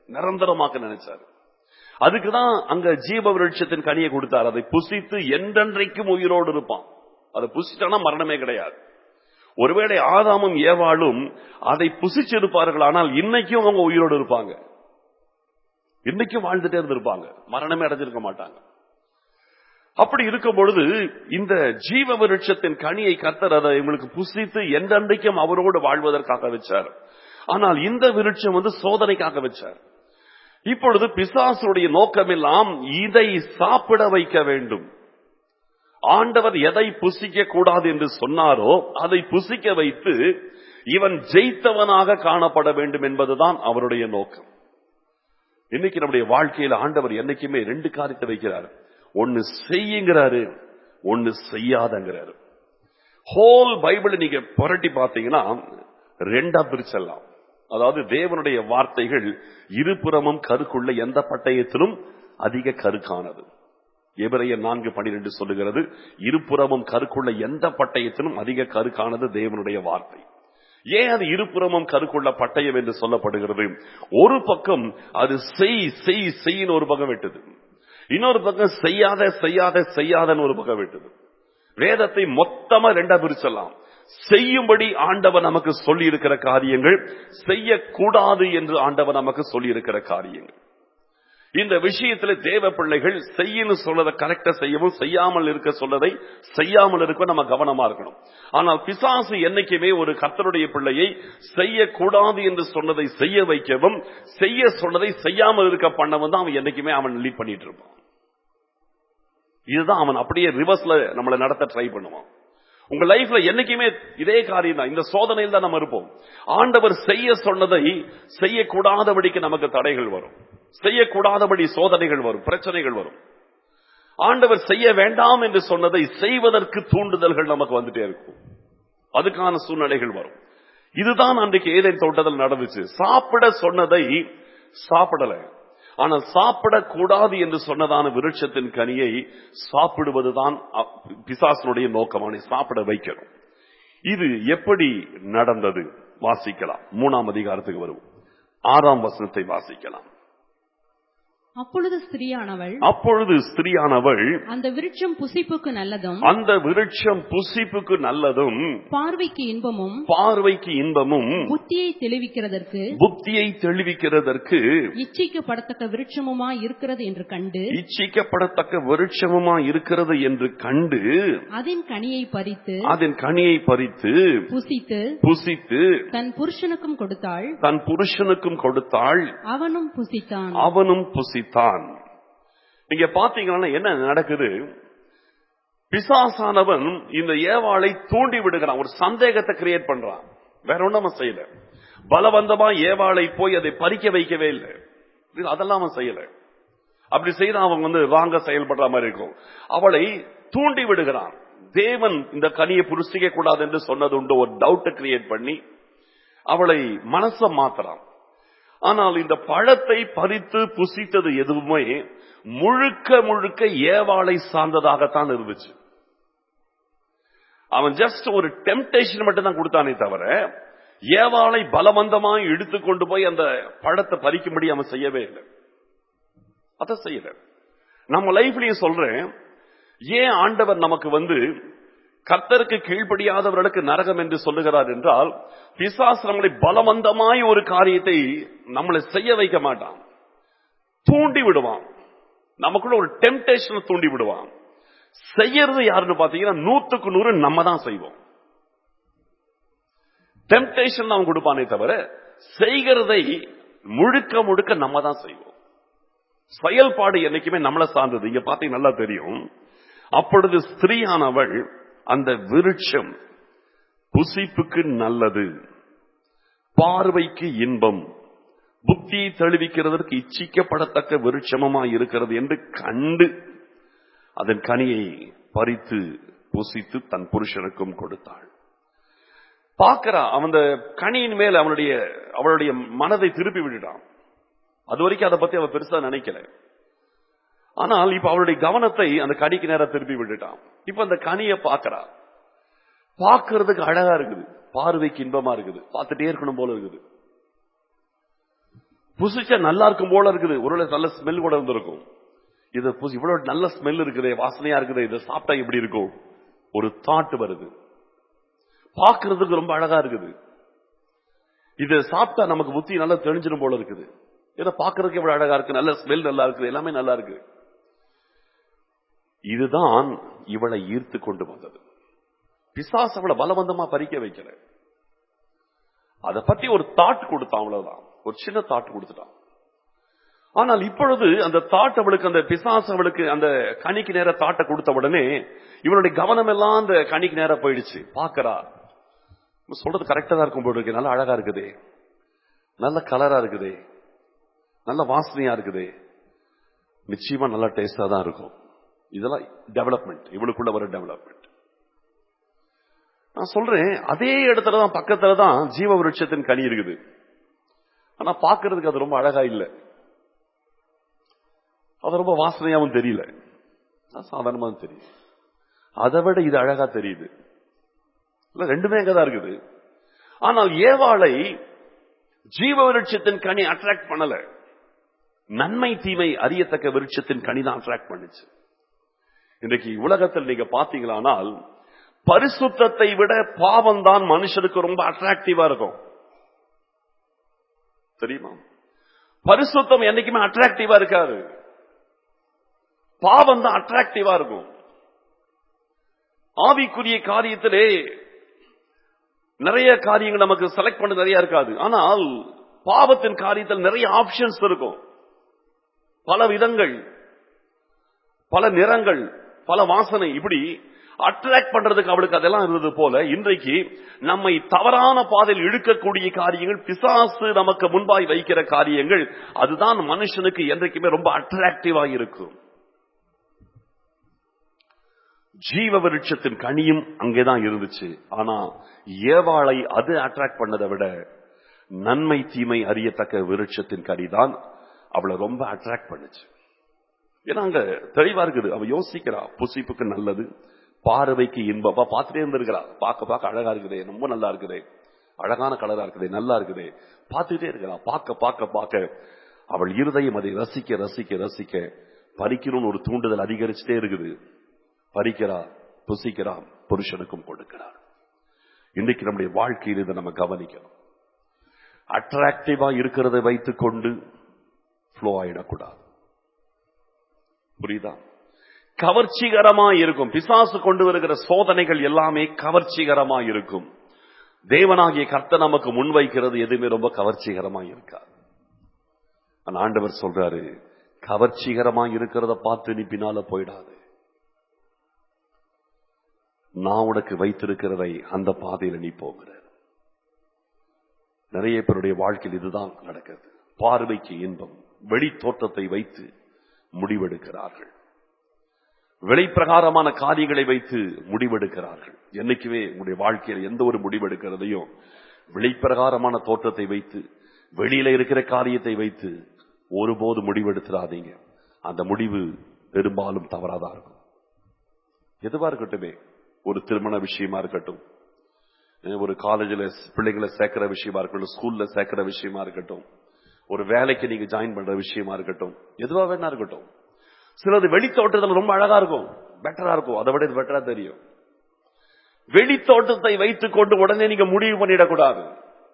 நிரந்தரமாக்க நினைச்சாரு அதுக்குதான் அங்க ஜீவ விருட்சத்தின் கனியை கொடுத்தார் அதை புசித்து என்றென்றைக்கும் உயிரோடு இருப்பான் அதை புசிச்சானா மரணமே கிடையாது ஒருவேளை ஆதாமும் ஏவாளும் அதை புசிச்சிருப்பார்கள் ஆனால் இன்னைக்கும் அவங்க உயிரோடு இருப்பாங்க இன்னைக்கும் வாழ்ந்துட்டே இருந்திருப்பாங்க மரணமே அடைஞ்சிருக்க மாட்டாங்க அப்படி இருக்கும் பொழுது இந்த ஜீவ விருட்சத்தின் கனியை கத்தர் அதை இவங்களுக்கு புசித்து என்றென்றைக்கும் அவரோடு வாழ்வதற்காக வச்சார் ஆனால் இந்த விருட்சம் வந்து சோதனைக்காக வச்சார் இப்பொழுது பிசாசுடைய நோக்கமெல்லாம் இதை சாப்பிட வைக்க வேண்டும் ஆண்டவர் எதை புசிக்க கூடாது என்று சொன்னாரோ அதை புசிக்க வைத்து இவன் ஜெயித்தவனாக காணப்பட வேண்டும் என்பதுதான் அவருடைய நோக்கம் இன்னைக்கு நம்முடைய வாழ்க்கையில ஆண்டவர் என்னைக்குமே ரெண்டு காரியத்தை வைக்கிறார் ஒன்னு செய்யுங்கிறாரு ஒன்னு செய்யாதங்கிறாரு ஹோல் பைபிள் நீங்க புரட்டி பார்த்தீங்கன்னா ரெண்டா பிரிச்சலாம் அதாவது தேவனுடைய வார்த்தைகள் இருபுறமும் கருக்குள்ள எந்த பட்டயத்திலும் அதிக கருக்கானது எபிரைய நான்கு பனிரெண்டு சொல்லுகிறது இருபுறமும் கருக்குள்ள எந்த பட்டயத்திலும் அதிக கருக்கானது தேவனுடைய வார்த்தை ஏன் அது இருபுறமும் கருக்குள்ள பட்டயம் என்று சொல்லப்படுகிறது ஒரு பக்கம் அது செய் செய் செய்யின்னு ஒரு பக்கம் விட்டது இன்னொரு பக்கம் செய்யாத செய்யாத செய்யாதன்னு ஒரு பக்கம் விட்டது வேதத்தை மொத்தமா ரெண்டா பிரிச்சலாம் செய்யும்படி ஆண்டவர் நமக்கு சொல்லி இருக்கிற காரியங்கள் செய்யக்கூடாது என்று ஆண்டவர் நமக்கு சொல்லி இருக்கிற காரியங்கள் இந்த விஷயத்துல தேவ பிள்ளைகள் செய்யணும் சொல்லதை கரெக்டா செய்யவும் செய்யாமல் இருக்க சொல்லதை செய்யாமல் இருக்க நம்ம கவனமா இருக்கணும் ஆனால் பிசாசு என்னைக்குமே ஒரு கர்த்தருடைய பிள்ளையை செய்யக்கூடாது என்று சொன்னதை செய்ய வைக்கவும் செய்ய சொன்னதை செய்யாமல் இருக்க பண்ணவும் தான் அவன் என்னைக்குமே அவன் லீட் பண்ணிட்டு இருப்பான் இதுதான் அவன் அப்படியே ரிவர்ஸ்ல நம்மளை நடத்த ட்ரை பண்ணுவான் உங்க லைஃப்ல என்னைக்குமே இதே காரியம் தான் இந்த சோதனையில் தான் நம்ம இருப்போம் ஆண்டவர் செய்ய சொன்னதை செய்யக்கூடாதபடிக்கு நமக்கு தடைகள் வரும் செய்யக்கூடாதபடி சோதனைகள் வரும் பிரச்சனைகள் வரும் ஆண்டவர் செய்ய வேண்டாம் என்று சொன்னதை செய்வதற்கு தூண்டுதல்கள் நமக்கு வந்துட்டே இருக்கும் அதுக்கான சூழ்நிலைகள் வரும் இதுதான் அன்றைக்கு ஏதேன் தோட்டத்தில் நடந்துச்சு சாப்பிட சொன்னதை சாப்பிடல ஆனால் சாப்பிடக்கூடாது என்று சொன்னதான விருட்சத்தின் கனியை சாப்பிடுவதுதான் அ- பிசாசனுடைய நோக்கமான சாப்பிட வைக்கணும் இது எப்படி நடந்தது வாசிக்கலாம் மூணாம் அதிகாரத்துக்கு வருவோம் ஆறாம் வசனத்தை வாசிக்கலாம் அப்பொழுது ஸ்திரியானவள் அப்பொழுது ஸ்திரியானவள் அந்த விருட்சம் புசிப்புக்கு நல்லதும் அந்த விருட்சம் புசிப்புக்கு நல்லதும் பார்வைக்கு இன்பமும் பார்வைக்கு இன்பமும் புத்தியை தெளிவிக்கிறதற்கு புத்தியை தெளிவிக்கிறதற்கு இச்சிக்கப்படத்தக்க விருட்சமுமா இருக்கிறது என்று கண்டு இச்சிக்கப்படத்தக்க விருட்சமுமா இருக்கிறது என்று கண்டு அதன் கனியை பறித்து அதன் கனியை பறித்து புசித்து புசித்து தன் புருஷனுக்கும் கொடுத்தாள் தன் புருஷனுக்கும் கொடுத்தாள் அவனும் புசித்தான் அவனும் புசித்தான் நீங்க பாத்தீங்கன்னா என்ன நடக்குது பிசாசானவன் இந்த ஏவாளை தூண்டி விடுகிறான் ஒரு சந்தேகத்தை கிரியேட் பண்றான் வேற ஒண்ணும் அவன் செய்யல பலவந்தமா ஏவாளை போய் அதை பறிக்க வைக்கவே இல்லை இது அதெல்லாம் அவன் செய்யல அப்படி செய்தா அவன் வந்து வாங்க செயல்படுற மாதிரி இருக்கும் அவளை தூண்டி விடுகிறான் தேவன் இந்த கனியை புருஷிக்க கூடாது என்று சொன்னது உண்டு ஒரு டவுட்டை கிரியேட் பண்ணி அவளை மனச மாத்துறான் ஆனால் இந்த பழத்தை பறித்து புசித்தது எதுவுமே முழுக்க முழுக்க ஏவாளை சார்ந்ததாகத்தான் இருந்துச்சு அவன் ஜஸ்ட் ஒரு டெம்டேஷன் மட்டும் தான் கொடுத்தானே தவிர ஏவாளை பலவந்தமாய் இழுத்து கொண்டு போய் அந்த பழத்தை பறிக்கும்படி அவன் செய்யவே இல்லை அதை செய்யல நம்ம லைஃப்லயும் சொல்றேன் ஏன் ஆண்டவர் நமக்கு வந்து கர்த்தருக்கு கீழ்ப்படியாதவர்களுக்கு நரகம் என்று சொல்லுகிறார் என்றால் பிசாசு நம்மளை பலவந்தமாய் ஒரு காரியத்தை நம்மளை செய்ய வைக்க மாட்டான் தூண்டி விடுவான் நமக்குள்ள ஒரு டெம்டேஷன் தூண்டி விடுவான் செய்யறது யாருன்னு பாத்தீங்கன்னா நூத்துக்கு நூறு நம்ம தான் செய்வோம் டெம்டேஷன் அவன் கொடுப்பானே தவிர செய்கிறதை முழுக்க முழுக்க நம்ம தான் செய்வோம் செயல்பாடு என்னைக்குமே நம்மளை சார்ந்தது இங்க பாத்தீங்க நல்லா தெரியும் அப்பொழுது ஸ்திரீயானவள் அந்த விருட்சம் புசிப்புக்கு நல்லது பார்வைக்கு இன்பம் புத்தியை தெளிவிக்கிறதற்கு இச்சிக்கப்படத்தக்க விருட்சமமா இருக்கிறது என்று கண்டு அதன் கனியை பறித்து புசித்து தன் புருஷனுக்கும் கொடுத்தாள் பார்க்கிறா அவன் கனியின் மேல் அவனுடைய அவளுடைய மனதை திருப்பி விட்டுட்டான் அது வரைக்கும் அதை பத்தி அவ பெருசா நினைக்கல ஆனால் இப்ப அவளுடைய கவனத்தை அந்த கனிக்கு நேரம் திருப்பி விட்டுட்டான் இப்ப அந்த கனியை பார்க்கறா பார்க்கிறதுக்கு அழகா இருக்குது பார்வைக்கு இன்பமா இருக்குது பார்த்துட்டே இருக்கணும் போல இருக்குது புசிச்சா நல்லா இருக்கும் போல இருக்குது ஒருவேளை நல்ல ஸ்மெல் கூட இருந்திருக்கும் இது புசி- இவ்வளவு நல்ல ஸ்மெல் இருக்குதே வாசனையா இருக்குதே இதை சாப்பிட்டா எப்படி இருக்கும் ஒரு தாட் வருது பார்க்கிறதுக்கு ரொம்ப அழகா இருக்குது இதை சாப்பிட்டா நமக்கு புத்தி நல்லா தெளிஞ்சிடும் போல இருக்குது இதை பார்க்கறதுக்கு எவ்வளவு அழகா இருக்கு நல்ல ஸ்மெல் நல்லா இருக்குது எல்லாமே நல்லா இருக்கு இதுதான் இவளை ஈர்த்து கொண்டு வந்தது பிசாசு அவளை பலவந்தமா பறிக்க வைக்கல அதை பத்தி ஒரு தாட் கொடுத்தான் அவ்வளவுதான் ஒரு சின்ன தாட் கொடுத்துட்டான் ஆனால் இப்பொழுது அந்த தாட் அவளுக்கு அந்த பிசாசு அவளுக்கு அந்த கனிக்கு நேர தாட்டை கொடுத்த உடனே இவனுடைய கவனம் எல்லாம் அந்த கனிக்கு நேர போயிடுச்சு பாக்கறா சொல்றது கரெக்டா தான் இருக்கும் போல இருக்கு நல்ல அழகா இருக்குதே நல்ல கலரா இருக்குதே நல்ல வாசனையா இருக்குதே நிச்சயமா நல்ல டேஸ்டா தான் இருக்கும் இதெல்லாம் டெவலப்மெண்ட் இவளுக்குள்ள வர டெவலப்மெண்ட் நான் சொல்றேன் அதே இடத்துல தான் பக்கத்துல தான் ஜீவ விருட்சத்தின் கனி இருக்குது ஆனா பாக்குறதுக்கு அது ரொம்ப அழகா இல்லை அது ரொம்ப வாசனையாவும் தெரியல அது சாதாரணமா தெரியும் அதை விட இது அழகா தெரியுது இல்ல ரெண்டுமே அங்கதான் இருக்குது ஆனால் ஏவாளை ஜீவ விருட்சத்தின் கனி அட்ராக்ட் பண்ணல நன்மை தீமை அறியத்தக்க விருட்சத்தின் கனி தான் அட்ராக்ட் பண்ணுச்சு இன்றைக்கு உலகத்தில் நீங்க பாத்தீங்களானால் பரிசுத்தத்தை விட பாவம் தான் மனுஷனுக்கு ரொம்ப அட்ராக்டிவா இருக்கும் தெரியுமா பரிசுத்தம் என்னைக்குமே அட்ராக்டிவா இருக்காது பாவம் தான் அட்ராக்டிவா இருக்கும் ஆவிக்குரிய காரியத்திலே நிறைய காரியங்கள் நமக்கு செலக்ட் பண்ண நிறைய இருக்காது ஆனால் பாவத்தின் காரியத்தில் நிறைய ஆப்ஷன்ஸ் இருக்கும் பல விதங்கள் பல நிறங்கள் பல வாசனை இப்படி அட்ராக்ட் பண்றதுக்கு அவளுக்கு அதெல்லாம் இருந்தது போல இன்றைக்கு நம்மை தவறான பாதையில் இழுக்கக்கூடிய காரியங்கள் பிசாசு நமக்கு முன்பாய் வைக்கிற காரியங்கள் அதுதான் மனுஷனுக்கு என்றைக்குமே ரொம்ப அட்ராக்டிவா இருக்கும் ஜீவ விருட்சத்தின் கனியும் அங்கேதான் இருந்துச்சு ஆனா ஏவாளை அது அட்ராக்ட் பண்ணதை விட நன்மை தீமை அறியத்தக்க விருட்சத்தின் கனிதான் அவளை ரொம்ப அட்ராக்ட் பண்ணுச்சு ஏன்னா அங்க தெளிவா இருக்குது அவ யோசிக்கிறா புசிப்புக்கு நல்லது பார்வைக்கு இன்பம் அவ பார்த்துட்டே இருந்திருக்கிறா பார்க்க பார்க்க அழகா இருக்குதே ரொம்ப நல்லா இருக்குதே அழகான கலரா இருக்குதே நல்லா இருக்குதே பார்த்துட்டே இருக்கிறா பார்க்க பார்க்க பார்க்க அவள் இருதயம் அதை ரசிக்க ரசிக்க ரசிக்க பறிக்கணும்னு ஒரு தூண்டுதல் அதிகரிச்சுட்டே இருக்குது பறிக்கிறா புசிக்கிறான் புருஷனுக்கும் கொடுக்கிறார் இன்னைக்கு நம்முடைய வாழ்க்கையில் இதை நம்ம கவனிக்கணும் அட்ராக்டிவா இருக்கிறதை வைத்துக் கொண்டு ஃப்ளோ ஆயிடக்கூடாது புரியுதா கவர்ச்சிகரமா இருக்கும் பிசாசு கொண்டு வருகிற சோதனைகள் எல்லாமே கவர்ச்சிகரமா இருக்கும் தேவனாகிய கர்த்த நமக்கு முன்வைக்கிறது எதுவுமே ரொம்ப கவர்ச்சிகரமா இருக்காது ஆனா ஆண்டவர் சொல்றாரு கவர்ச்சிகரமா இருக்கிறத பார்த்து நீ பின்னால போயிடாது நான் உனக்கு வைத்திருக்கிறதை அந்த பாதையில நீ போகிற நிறைய பேருடைய வாழ்க்கையில் இதுதான் நடக்கிறது பார்வைக்கு இன்பம் வெளி தோற்றத்தை வைத்து முடிவெடுக்கிறார்கள் வெளிப்பிரகாரமான காரியங்களை வைத்து முடிவெடுக்கிறார்கள் என்னைக்குமே உங்களுடைய வாழ்க்கையில் எந்த ஒரு முடிவெடுக்கிறதையும் வெளிப்பிரகாரமான தோற்றத்தை வைத்து வெளியில இருக்கிற காரியத்தை வைத்து ஒருபோது முடிவெடுத்துடாதீங்க அந்த முடிவு பெரும்பாலும் தவறாதா இருக்கும் எதுவா இருக்கட்டுமே ஒரு திருமண விஷயமா இருக்கட்டும் ஒரு காலேஜில் பிள்ளைங்களை சேர்க்கிற விஷயமா இருக்கட்டும் ஸ்கூல்ல சேர்க்கிற விஷயமா இருக்கட்டும் ஒரு வேலைக்கு நீங்க ஜாயின் பண்ற விஷயமா இருக்கட்டும் எதுவா வேணா இருக்கட்டும் சிலது வெளித்தோட்டத்தில் ரொம்ப அழகா இருக்கும் பெட்டரா இருக்கும் அதை விட இது பெட்டரா தெரியும் வெளித்தோட்டத்தை வைத்துக் கொண்டு உடனே நீங்க முடிவு பண்ணிடக்கூடாது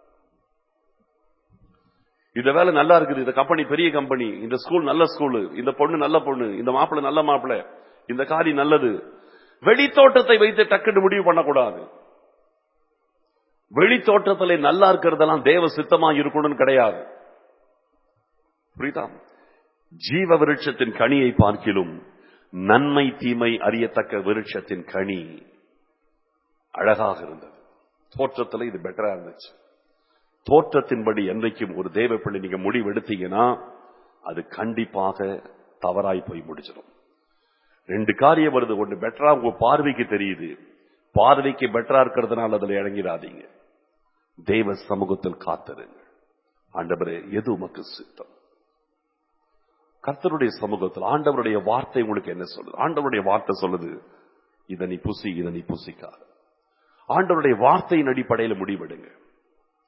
இந்த வேலை நல்லா இருக்குது இந்த கம்பெனி பெரிய கம்பெனி இந்த ஸ்கூல் நல்ல ஸ்கூலு இந்த பொண்ணு நல்ல பொண்ணு இந்த மாப்பிள்ளை நல்ல மாப்பிள்ளை இந்த காரியம் நல்லது வெளித்தோட்டத்தை வைத்து டக்குன்னு முடிவு பண்ணக்கூடாது வெளித்தோட்டத்திலே நல்லா இருக்கிறதெல்லாம் தேவ சித்தமா இருக்கணும்னு கிடையாது புரியுதா ஜீவ விருட்சத்தின் கனியை பார்க்கிலும் நன்மை தீமை அறியத்தக்க விருட்சத்தின் கனி அழகாக இருந்தது தோற்றத்தில் இது பெட்டரா இருந்துச்சு தோற்றத்தின்படி என்றைக்கும் ஒரு தேவ பிள்ளை நீங்க முடிவு எடுத்தீங்கன்னா அது கண்டிப்பாக தவறாய் போய் முடிச்சிடும் ரெண்டு காரியம் வருது ஒன்று பெட்டரா உங்க பார்வைக்கு தெரியுது பார்வைக்கு பெட்டரா இருக்கிறதுனால அதுல இறங்கிடாதீங்க தெய்வ சமூகத்தில் காத்திருங்க ஆண்டவரே எது உமக்கு சித்தம் கர்த்தருடைய சமூகத்தில் ஆண்டவருடைய வார்த்தை உங்களுக்கு என்ன சொல்லுது ஆண்டவருடைய வார்த்தை சொல்லுது இதை நீ புசி இதை நீ புசிக்காத ஆண்டவருடைய வார்த்தையின் அடிப்படையில் முடிவெடுங்க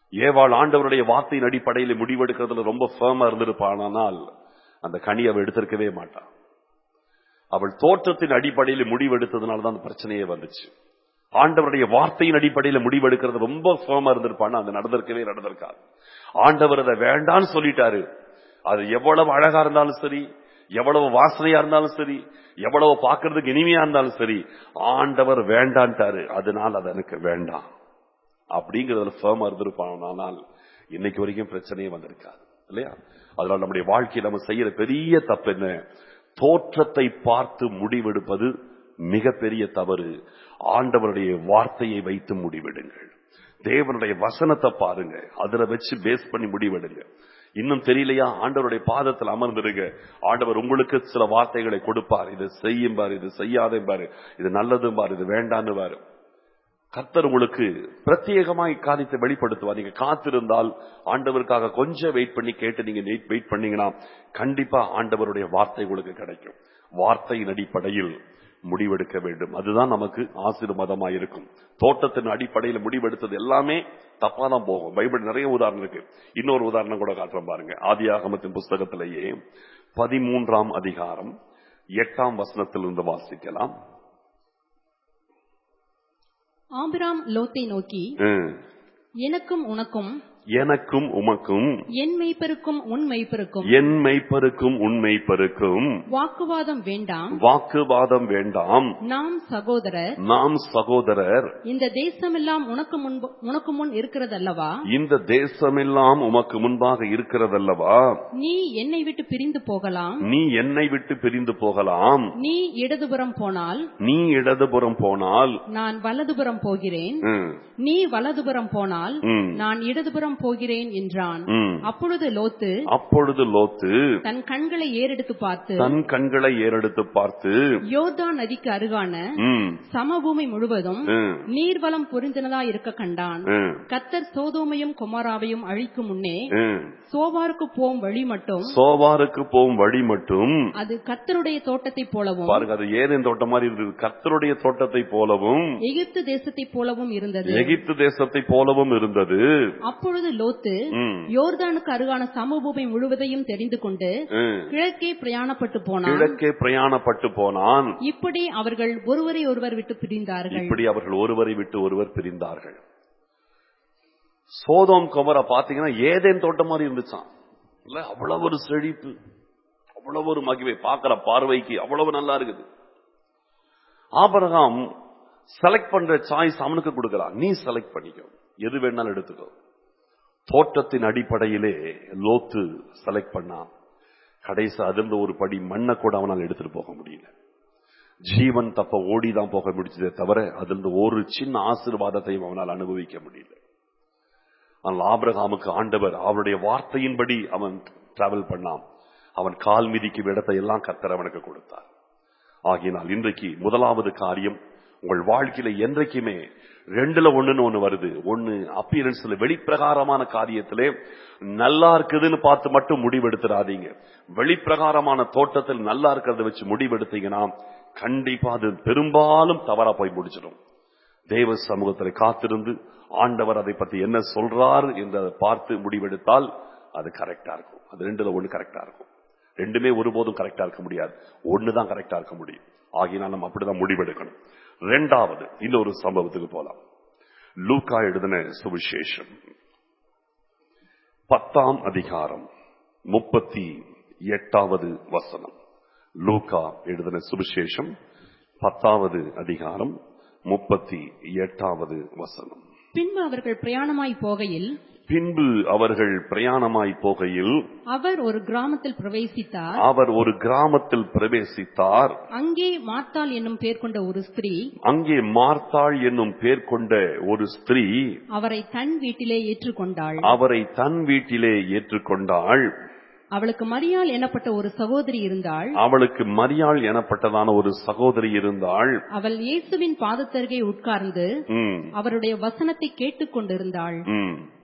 ஏவாள் ஆண்டவருடைய வார்த்தையின் அடிப்படையில் முடிவெடுக்கிறதுல ரொம்ப ஃபேமா இருந்திருப்பானால் அந்த கனி அவள் எடுத்திருக்கவே மாட்டான் அவள் தோற்றத்தின் அடிப்படையில் முடிவெடுத்ததுனால தான் அந்த பிரச்சனையே வந்துச்சு ஆண்டவருடைய வார்த்தையின் அடிப்படையில் முடிவெடுக்கிறது ரொம்ப ஃபேமா இருந்திருப்பான்னு அது நடந்திருக்கவே நடந்திருக்காது ஆண்டவர் அதை வேண்டான்னு சொல்லிட்டாரு அது எவ்வளவு அழகா இருந்தாலும் சரி எவ்வளவு வாசனையா இருந்தாலும் சரி எவ்வளவு பார்க்கிறதுக்கு இனிமையா இருந்தாலும் சரி ஆண்டவர் வேண்டான்ட்டாரு அதனால் அது எனக்கு வேண்டாம் அப்படிங்கறதுல ஃபேமா இருந்திருப்பானால் இன்னைக்கு வரைக்கும் பிரச்சனையே வந்திருக்காது இல்லையா அதனால நம்முடைய வாழ்க்கையில் நம்ம செய்யற பெரிய தப்பு என்ன தோற்றத்தை பார்த்து முடிவெடுப்பது மிகப்பெரிய தவறு ஆண்டவருடைய வார்த்தையை வைத்து முடிவெடுங்கள் தேவனுடைய வசனத்தை பாருங்க அதுல வச்சு பேஸ் பண்ணி முடிவெடுங்க இன்னும் தெரியலையா ஆண்டவருடைய பாதத்தில் அமர்ந்திருங்க ஆண்டவர் உங்களுக்கு சில வார்த்தைகளை கொடுப்பார் இது செய்யும் பாரு இது செய்யாதே பாரு இது நல்லதும் பாரு இது வேண்டான்னு பாரு கர்த்தர் உங்களுக்கு பிரத்யேகமாய் காரியத்தை வெளிப்படுத்துவார் நீங்க காத்திருந்தால் ஆண்டவருக்காக கொஞ்சம் வெயிட் பண்ணி கேட்டு நீங்க வெயிட் பண்ணீங்கன்னா கண்டிப்பா ஆண்டவருடைய வார்த்தை உங்களுக்கு கிடைக்கும் வார்த்தையின் அடிப்படையில் முடிவெடுக்க வேண்டும் அதுதான் நமக்கு ஆசீர்வாதமா இருக்கும் தோட்டத்தின் அடிப்படையில் முடிவெடுத்தது எல்லாமே தப்பா தான் போகும் பைபிள் நிறைய உதாரணம் இருக்கு இன்னொரு உதாரணம் கூட காட்டுறோம் பாருங்க ஆதியாகமத்தின் புஸ்தகத்திலேயே பதிமூன்றாம் அதிகாரம் எட்டாம் வசனத்திலிருந்து வாசிக்கலாம் ஆபிராம் லோத்தை நோக்கி ம். எனக்கும் உனக்கும் எனக்கும் உமக்கும் என் மெய்ப்பருக்கும் உன் மெய்ப்பருக்கும் என் மெய்ப்பருக்கும் உண்மை பருக்கும் வாக்குவாதம் வேண்டாம் வாக்குவாதம் வேண்டாம் நாம் சகோதரர் நாம் சகோதரர் இந்த தேசமெல்லாம் உனக்கு முன்பு உனக்கு முன் இருக்கிறதல்லவா இந்த தேசமெல்லாம் உமக்கு முன்பாக இருக்கிறதல்லவா நீ என்னை விட்டு பிரிந்து போகலாம் நீ என்னை விட்டு பிரிந்து போகலாம் நீ இடதுபுறம் போனால் நீ இடதுபுறம் போனால் நான் வலதுபுறம் போகிறேன் ம், நீ வலதுபுறம் போனால் ம், நான் இடதுபுறம் போகிறேன் என்றான் ம். அப்பொழுது லோத்து அப்பொழுது லோத்து தன் கண்களை ஏறெடுத்து பார்த்து தன் கண்களை ஏறெடுத்து பார்த்து யோர்தான் நதிக்கு அருகான ம், சமபூமி முழுவதும் ம், நீர்வளம் பொருந்தினதா இருக்க கண்டான் ம், கத்தர் சோதோமையும் குமாராவையும் அழிக்கும் முன்னே ம். சோவாருக்கு போம் வழி மட்டும் சோவாருக்கு போகும் வழி மட்டும் அது கத்தருடைய தோட்டத்தை போலவும் பாருங்க அது ஏதேன் தோட்டம் மாதிரி இருந்தது கர்த்தருடைய தோட்டத்தை போலவும் எகிப்து தேசத்தை போலவும் இருந்தது எகிப்து தேசத்தை போலவும் இருந்தது அப்பொழுது லோத்து ம், யோர்தானுக்கு அருகான சமபூமி முழுவதையும் தெரிந்து கொண்டு ம். கிழக்கே பிரயாணப்பட்டு போனான் கிழக்கே பிரயாணப்பட்டு போனான் இப்படி அவர்கள் ஒருவரை ஒருவர் விட்டு பிரிந்தார்கள் இப்படி அவர்கள் ஒருவரை விட்டு ஒருவர் பிரிந்தார்கள் சோதோம் குமர பாத்தீங்கன்னா ஏதேன் தோட்டம் மாதிரி இருந்துச்சான் இல்ல அவ்வளவு ஒரு செழிப்பு அவ்வளவு ஒரு மகிமை பார்க்கிற பார்வைக்கு அவ்வளவு நல்லா இருக்குது ஆபரகாம் செலக்ட் பண்ற சாய்ஸ் அவனுக்கு கொடுக்கறான் நீ செலக்ட் பண்ணிக்கோ எது வேணாலும் எடுத்துக்கோ தோட்டத்தின் அடிப்படையிலே லோத்து செலக்ட் பண்ணான் கடைசி அதிர்ந்த ஒரு படி மண்ணை கூட அவனால் எடுத்துட்டு போக முடியல ஜீவன் தப்ப ஓடிதான் போக முடிச்சதே தவிர அதிலிருந்து ஒரு சின்ன ஆசீர்வாதத்தையும் அவனால் அனுபவிக்க முடியல ஆனால் ஆபிரகாமுக்கு ஆண்டவர் அவருடைய வார்த்தையின்படி அவன் டிராவல் பண்ணான் அவன் கால் மிதிக்கும் இடத்தை எல்லாம் கத்தர் அவனுக்கு கொடுத்தார் ஆகினால் இன்றைக்கு முதலாவது காரியம் உங்கள் வாழ்க்கையில என்றைக்குமே ரெண்டுல ஒண்ணுன்னு ஒண்ணு வருது ஒண்ணு அப்பியரன்ஸ்ல வெளிப்பிரகாரமான காரியத்திலே நல்லா இருக்குதுன்னு பார்த்து மட்டும் முடிவெடுத்துறாதீங்க வெளிப்பிரகாரமான தோட்டத்தில் நல்லா இருக்கிறத வச்சு முடிவெடுத்தீங்கன்னா கண்டிப்பா அது பெரும்பாலும் தவறா போய் முடிச்சிடும் தேவ சமூகத்தில் காத்திருந்து ஆண்டவர் அதை பத்தி என்ன சொல்றார் என்றதை பார்த்து முடிவெடுத்தால் அது கரெக்டா இருக்கும் அது ரெண்டுல ஒண்ணு கரெக்டா இருக்கும் ரெண்டுமே ஒருபோதும் கரெக்டா இருக்க முடியாது ஒண்ணுதான் கரெக்டா இருக்க முடியும் ஆகினால் நம்ம அப்படிதான் முடிவெடுக்கணும் ரெண்டாவது இன்னொரு சம்பவத்துக்கு போலாம் லூக்கா எழுதின சுவிசேஷம் பத்தாம் அதிகாரம் முப்பத்தி எட்டாவது வசனம் லூக்கா எழுதின சுவிசேஷம் பத்தாவது அதிகாரம் முப்பத்தி எட்டாவது வசனம் பின்பு அவர்கள் பிரயாணமாய் போகையில் பின்பு அவர்கள் பிரயாணமாய் போகையில் அவர் ஒரு கிராமத்தில் பிரவேசித்தார் அவர் ஒரு கிராமத்தில் பிரவேசித்தார் அங்கே மார்த்தாள் என்னும் பேர் கொண்ட ஒரு ஸ்திரீ அங்கே மார்த்தாள் என்னும் பேர் கொண்ட ஒரு ஸ்திரீ அவரை தன் வீட்டிலே ஏற்றுக்கொண்டாள் அவரை தன் வீட்டிலே ஏற்றுக்கொண்டாள் அவளுக்கு மரியாள் எனப்பட்ட ஒரு சகோதரி இருந்தாள் அவளுக்கு மரியாள் எனப்பட்டதான ஒரு சகோதரி இருந்தாள் அவள் இயேசுவின் பாதத்தருகே உட்கார்ந்து ம், அவருடைய வசனத்தை கேட்டுக் கொண்டிருந்தாள் ம்.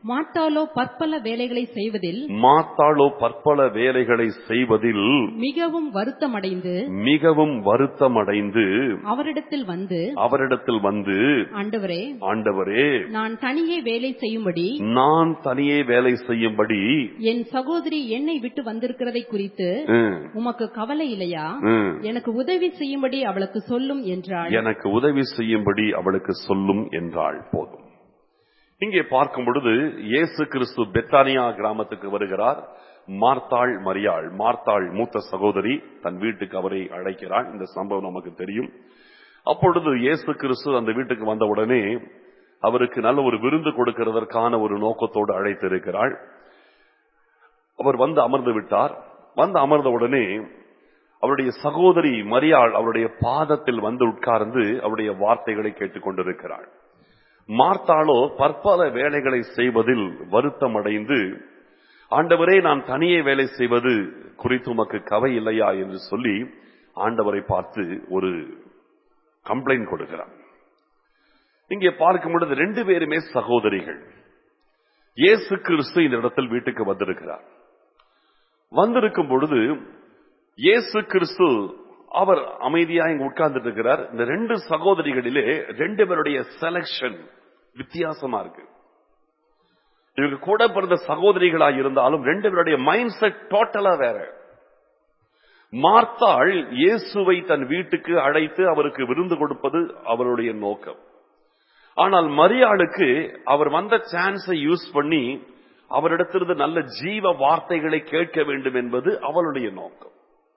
மாட்டாளோ பற்பல வேலைகளை செய்வதில் மாத்தாளோ பற்பல வேலைகளை செய்வதில் மிகவும் வருத்தமடைந்து மிகவும் வருத்தமடைந்து அவரிடத்தில் வந்து அவரிடத்தில் வந்து ஆண்டவரே ஆண்டவரே நான் தனியே வேலை செய்யும்படி நான் தனியே வேலை செய்யும்படி என் சகோதரி என்னை விட்டு வந்திருக்கிறதை குறித்து ம், உமக்கு கவலை இல்லையா ம், எனக்கு உதவி செய்யும்படி அவளுக்கு சொல்லும் என்றாள் எனக்கு உதவி செய்யும்படி அவளுக்கு சொல்லும் என்றாள் போதும் இங்கே பார்க்கும் பொழுது இயேசு கிறிஸ்து பெத்தானியா கிராமத்துக்கு வருகிறார் மார்த்தாள் மரியாள் மார்த்தாள் மூத்த சகோதரி தன் வீட்டுக்கு அவரை அழைக்கிறாள் இந்த சம்பவம் நமக்கு தெரியும் அப்பொழுது இயேசு கிறிஸ்து அந்த வீட்டுக்கு வந்த உடனே அவருக்கு நல்ல ஒரு விருந்து கொடுக்கிறதற்கான ஒரு நோக்கத்தோடு அழைத்திருக்கிறாள் அவர் வந்து அமர்ந்து விட்டார் வந்து அமர்ந்த உடனே அவருடைய சகோதரி மரியாள் அவருடைய பாதத்தில் வந்து உட்கார்ந்து அவருடைய வார்த்தைகளை கேட்டுக் கொண்டிருக்கிறாள் மார்த்தாளோ பற்பல வேலைகளை செய்வதில் வருத்தமடைந்து ஆண்டவரே நான் தனியே வேலை செய்வது குறித்து உமக்கு கவை இல்லையா என்று சொல்லி ஆண்டவரை பார்த்து ஒரு கம்ப்ளைண்ட் கொடுக்கிறார் இங்கே பார்க்கும் பொழுது ரெண்டு பேருமே சகோதரிகள் இயேசு கிறிஸ்து இந்த இடத்தில் வீட்டுக்கு வந்திருக்கிறார் வந்திருக்கும் பொழுது இயேசு கிறிஸ்து அவர் அமைதியா இங்க உட்கார்ந்துட்டு இருக்கிறார் இந்த ரெண்டு சகோதரிகளிலே ரெண்டு பேருடைய செலக்ஷன் வித்தியாசமா இருக்கு இவங்க கூட பிறந்த சகோதரிகளா இருந்தாலும் ரெண்டு பேருடைய மைண்ட் செட் டோட்டலா வேற மார்த்தாள் இயேசுவை தன் வீட்டுக்கு அழைத்து அவருக்கு விருந்து கொடுப்பது அவருடைய நோக்கம் ஆனால் மரியாளுக்கு அவர் வந்த சான்ஸை யூஸ் பண்ணி அவரிடத்திலிருந்து நல்ல ஜீவ வார்த்தைகளை கேட்க வேண்டும் என்பது அவளுடைய நோக்கம்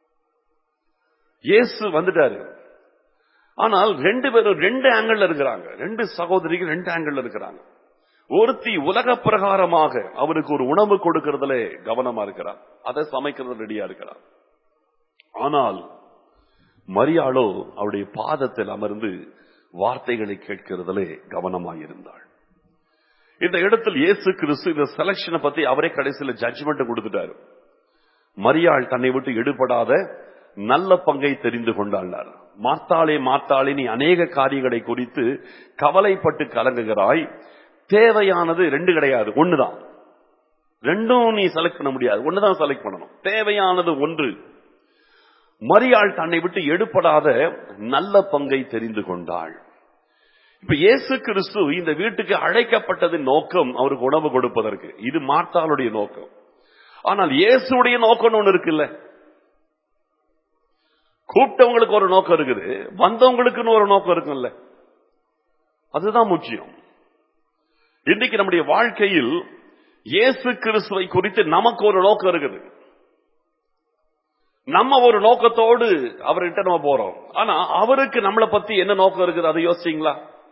இயேசு வந்துட்டாரு ஆனால் ரெண்டு பேரும் ரெண்டு ஆங்கிள் இருக்கிறாங்க ரெண்டு சகோதரிகள் ரெண்டு ஆங்கிள் இருக்கிறாங்க ஒருத்தி உலக பிரகாரமாக அவருக்கு ஒரு உணவு கொடுக்கறதுல கவனமா இருக்கிறார் அதை சமைக்கிறது ரெடியா இருக்கிறார் ஆனால் மரியாளோ அவருடைய பாதத்தில் அமர்ந்து வார்த்தைகளை கேட்கிறதிலே கவனமாயிருந்தாள் இந்த இடத்தில் இயேசு கிறிஸ்து இந்த செலக்ஷனை பத்தி அவரே கடைசியில ஜட்ஜ்மெண்ட் கொடுத்துட்டாரு மரியாள் தன்னை விட்டு எடுபடாத நல்ல பங்கை தெரிந்து கொண்டாள் மாத்தாளே மாத்தாளே நீ அநேக காரியங்களை குறித்து கவலைப்பட்டு கலங்குகிறாய் தேவையானது ரெண்டு கிடையாது ஒண்ணுதான் ரெண்டும் நீ செலக்ட் பண்ண முடியாது ஒண்ணுதான் செலக்ட் பண்ணணும் தேவையானது ஒன்று மரியாள் தன்னை விட்டு எடுபடாத நல்ல பங்கை தெரிந்து கொண்டாள் இப்ப இயேசு கிறிஸ்து இந்த வீட்டுக்கு அழைக்கப்பட்டதின் நோக்கம் அவருக்கு உணவு கொடுப்பதற்கு இது மார்த்தாளுடைய நோக்கம் ஆனால் இயேசுடைய நோக்கம் ஒண்ணு இருக்குல்ல கூப்பிட்டவங்களுக்கு ஒரு நோக்கம் இருக்குது வந்தவங்களுக்குன்னு ஒரு நோக்கம் இருக்குல்ல அதுதான் முக்கியம் இன்னைக்கு நம்முடைய வாழ்க்கையில் இயேசு கிறிஸ்துவை குறித்து நமக்கு ஒரு நோக்கம் இருக்குது நம்ம ஒரு நோக்கத்தோடு அவர்கிட்ட நம்ம போறோம் ஆனா அவருக்கு நம்மளை பத்தி என்ன நோக்கம் இருக்குது அதை யோசிச்சீங்களா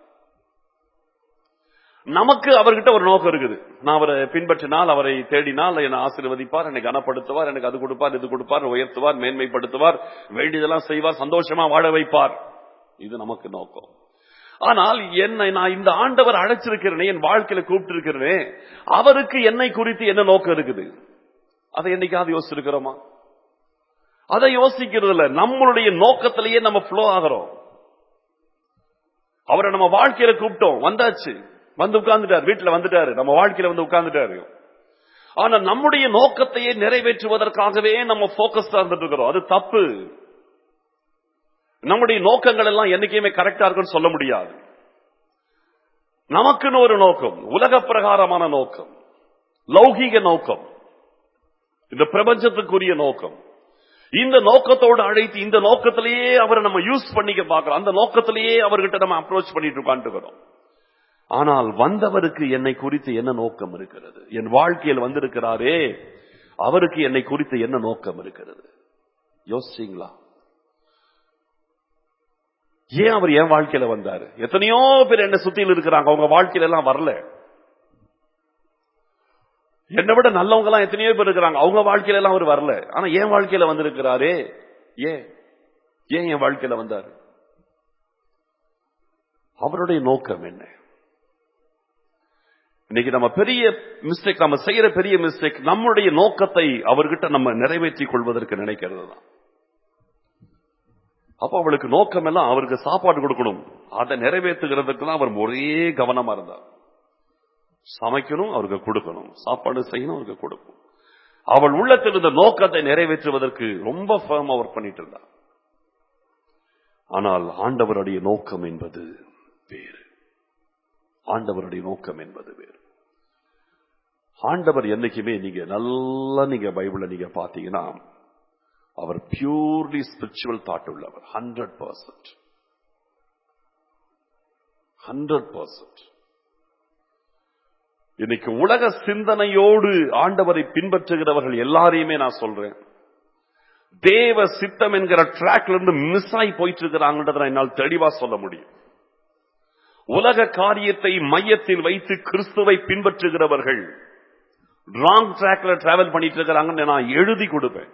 நமக்கு அவர்கிட்ட ஒரு நோக்கம் இருக்குது நான் அவரை பின்பற்றினால் அவரை தேடினால் என்னை ஆசீர்வதிப்பார் என்னை கனப்படுத்துவார் எனக்கு அது கொடுப்பார் இது கொடுப்பார் உயர்த்துவார் மேன்மைப்படுத்துவார் வேண்டியதெல்லாம் செய்வார் சந்தோஷமா வாழ வைப்பார் இது நமக்கு நோக்கம் ஆனால் என்னை நான் இந்த ஆண்டவர் அழைச்சிருக்கிறேனே என் வாழ்க்கையில கூப்பிட்டு இருக்கிறேனே அவருக்கு என்னை குறித்து என்ன நோக்கம் இருக்குது அதை என்னைக்காவது யோசிச்சிருக்கிறோமா அதை யோசிக்கிறது இல்ல நம்மளுடைய நோக்கத்திலேயே நம்ம ஃப்ளோ ஆகிறோம் அவரை நம்ம வாழ்க்கையில கூப்பிட்டோம் வந்தாச்சு வந்து உட்கார்ந்துட்டார் வீட்டுல வந்துட்டாரு நம்ம வாழ்க்கையில வந்து உட்கார்ந்துட்டாரு ஆனா நம்முடைய நோக்கத்தையே நிறைவேற்றுவதற்காகவே நம்ம போக்கஸ்டா இருந்துட்டு இருக்கிறோம் அது தப்பு நம்முடைய நோக்கங்கள் எல்லாம் என்னைக்குமே கரெக்டா இருக்குன்னு சொல்ல முடியாது நமக்குன்னு ஒரு நோக்கம் உலக பிரகாரமான நோக்கம் லௌகீக நோக்கம் இந்த பிரபஞ்சத்துக்குரிய நோக்கம் இந்த நோக்கத்தோடு அழைத்து இந்த நோக்கத்திலேயே அவரை நம்ம யூஸ் பண்ணிக்க பார்க்கிறோம் அந்த நோக்கத்திலேயே அவர்கிட்ட நம்ம அப்ரோச் பண்ணிட்டு உட்காந்துக்கிறோம் ஆனால் வந்தவருக்கு என்னை குறித்து என்ன நோக்கம் இருக்கிறது என் வாழ்க்கையில் வந்திருக்கிறாரே அவருக்கு என்னை குறித்து என்ன நோக்கம் இருக்கிறது யோசிச்சீங்களா ஏன் அவர் என் வாழ்க்கையில வந்தாரு எத்தனையோ பேர் என்ன சுத்தியில் இருக்கிறாங்க அவங்க வாழ்க்கையில எல்லாம் வரல என்னை விட நல்லவங்க எல்லாம் எத்தனையோ பேர் இருக்கிறாங்க அவங்க வாழ்க்கையில எல்லாம் அவர் வரல ஆனா என் வாழ்க்கையில வந்திருக்கிறாரே ஏன் ஏன் என் வாழ்க்கையில வந்தாரு அவருடைய நோக்கம் என்ன இன்னைக்கு நம்ம பெரிய மிஸ்டேக் நம்ம செய்யற பெரிய மிஸ்டேக் நம்முடைய நோக்கத்தை அவர்கிட்ட நம்ம நிறைவேற்றிக் கொள்வதற்கு நினைக்கிறது தான் அப்ப அவளுக்கு நோக்கம் எல்லாம் அவருக்கு சாப்பாடு கொடுக்கணும் அதை நிறைவேற்றுகிறதுக்கு தான் அவர் ஒரே கவனமா இருந்தார் சமைக்கணும் அவருக்கு கொடுக்கணும் சாப்பாடு செய்யணும் அவருக்கு கொடுக்கணும் அவள் உள்ளத்தில் இருந்த நோக்கத்தை நிறைவேற்றுவதற்கு ரொம்ப ஃபேமா ஒர்க் பண்ணிட்டு இருந்தா ஆனால் ஆண்டவருடைய நோக்கம் என்பது வேறு ஆண்டவருடைய நோக்கம் என்பது வேறு ஆண்டவர் என்னைக்குமே நீங்க நல்லா நீங்க பைபிள நீங்க பாத்தீங்கன்னா அவர் பியூர்லி ஸ்பிரிச்சுவல் தாட் உள்ளவர் ஹண்ட்ரட் பர்சன்ட் ஹண்ட்ரட் பர்சன்ட் இன்னைக்கு உலக சிந்தனையோடு ஆண்டவரை பின்பற்றுகிறவர்கள் எல்லாரையுமே நான் சொல்றேன் தேவ சித்தம் என்கிற ட்ராக்ல இருந்து மிஸ் ஆகி போயிட்டு இருக்கிறாங்கன்றத என்னால் தெளிவா சொல்ல முடியும் உலக காரியத்தை மையத்தில் வைத்து கிறிஸ்துவை பின்பற்றுகிறவர்கள் ராங் ட்ராக்ல டிராவல் பண்ணிட்டு இருக்கிறாங்கன்னு நான் எழுதி கொடுப்பேன்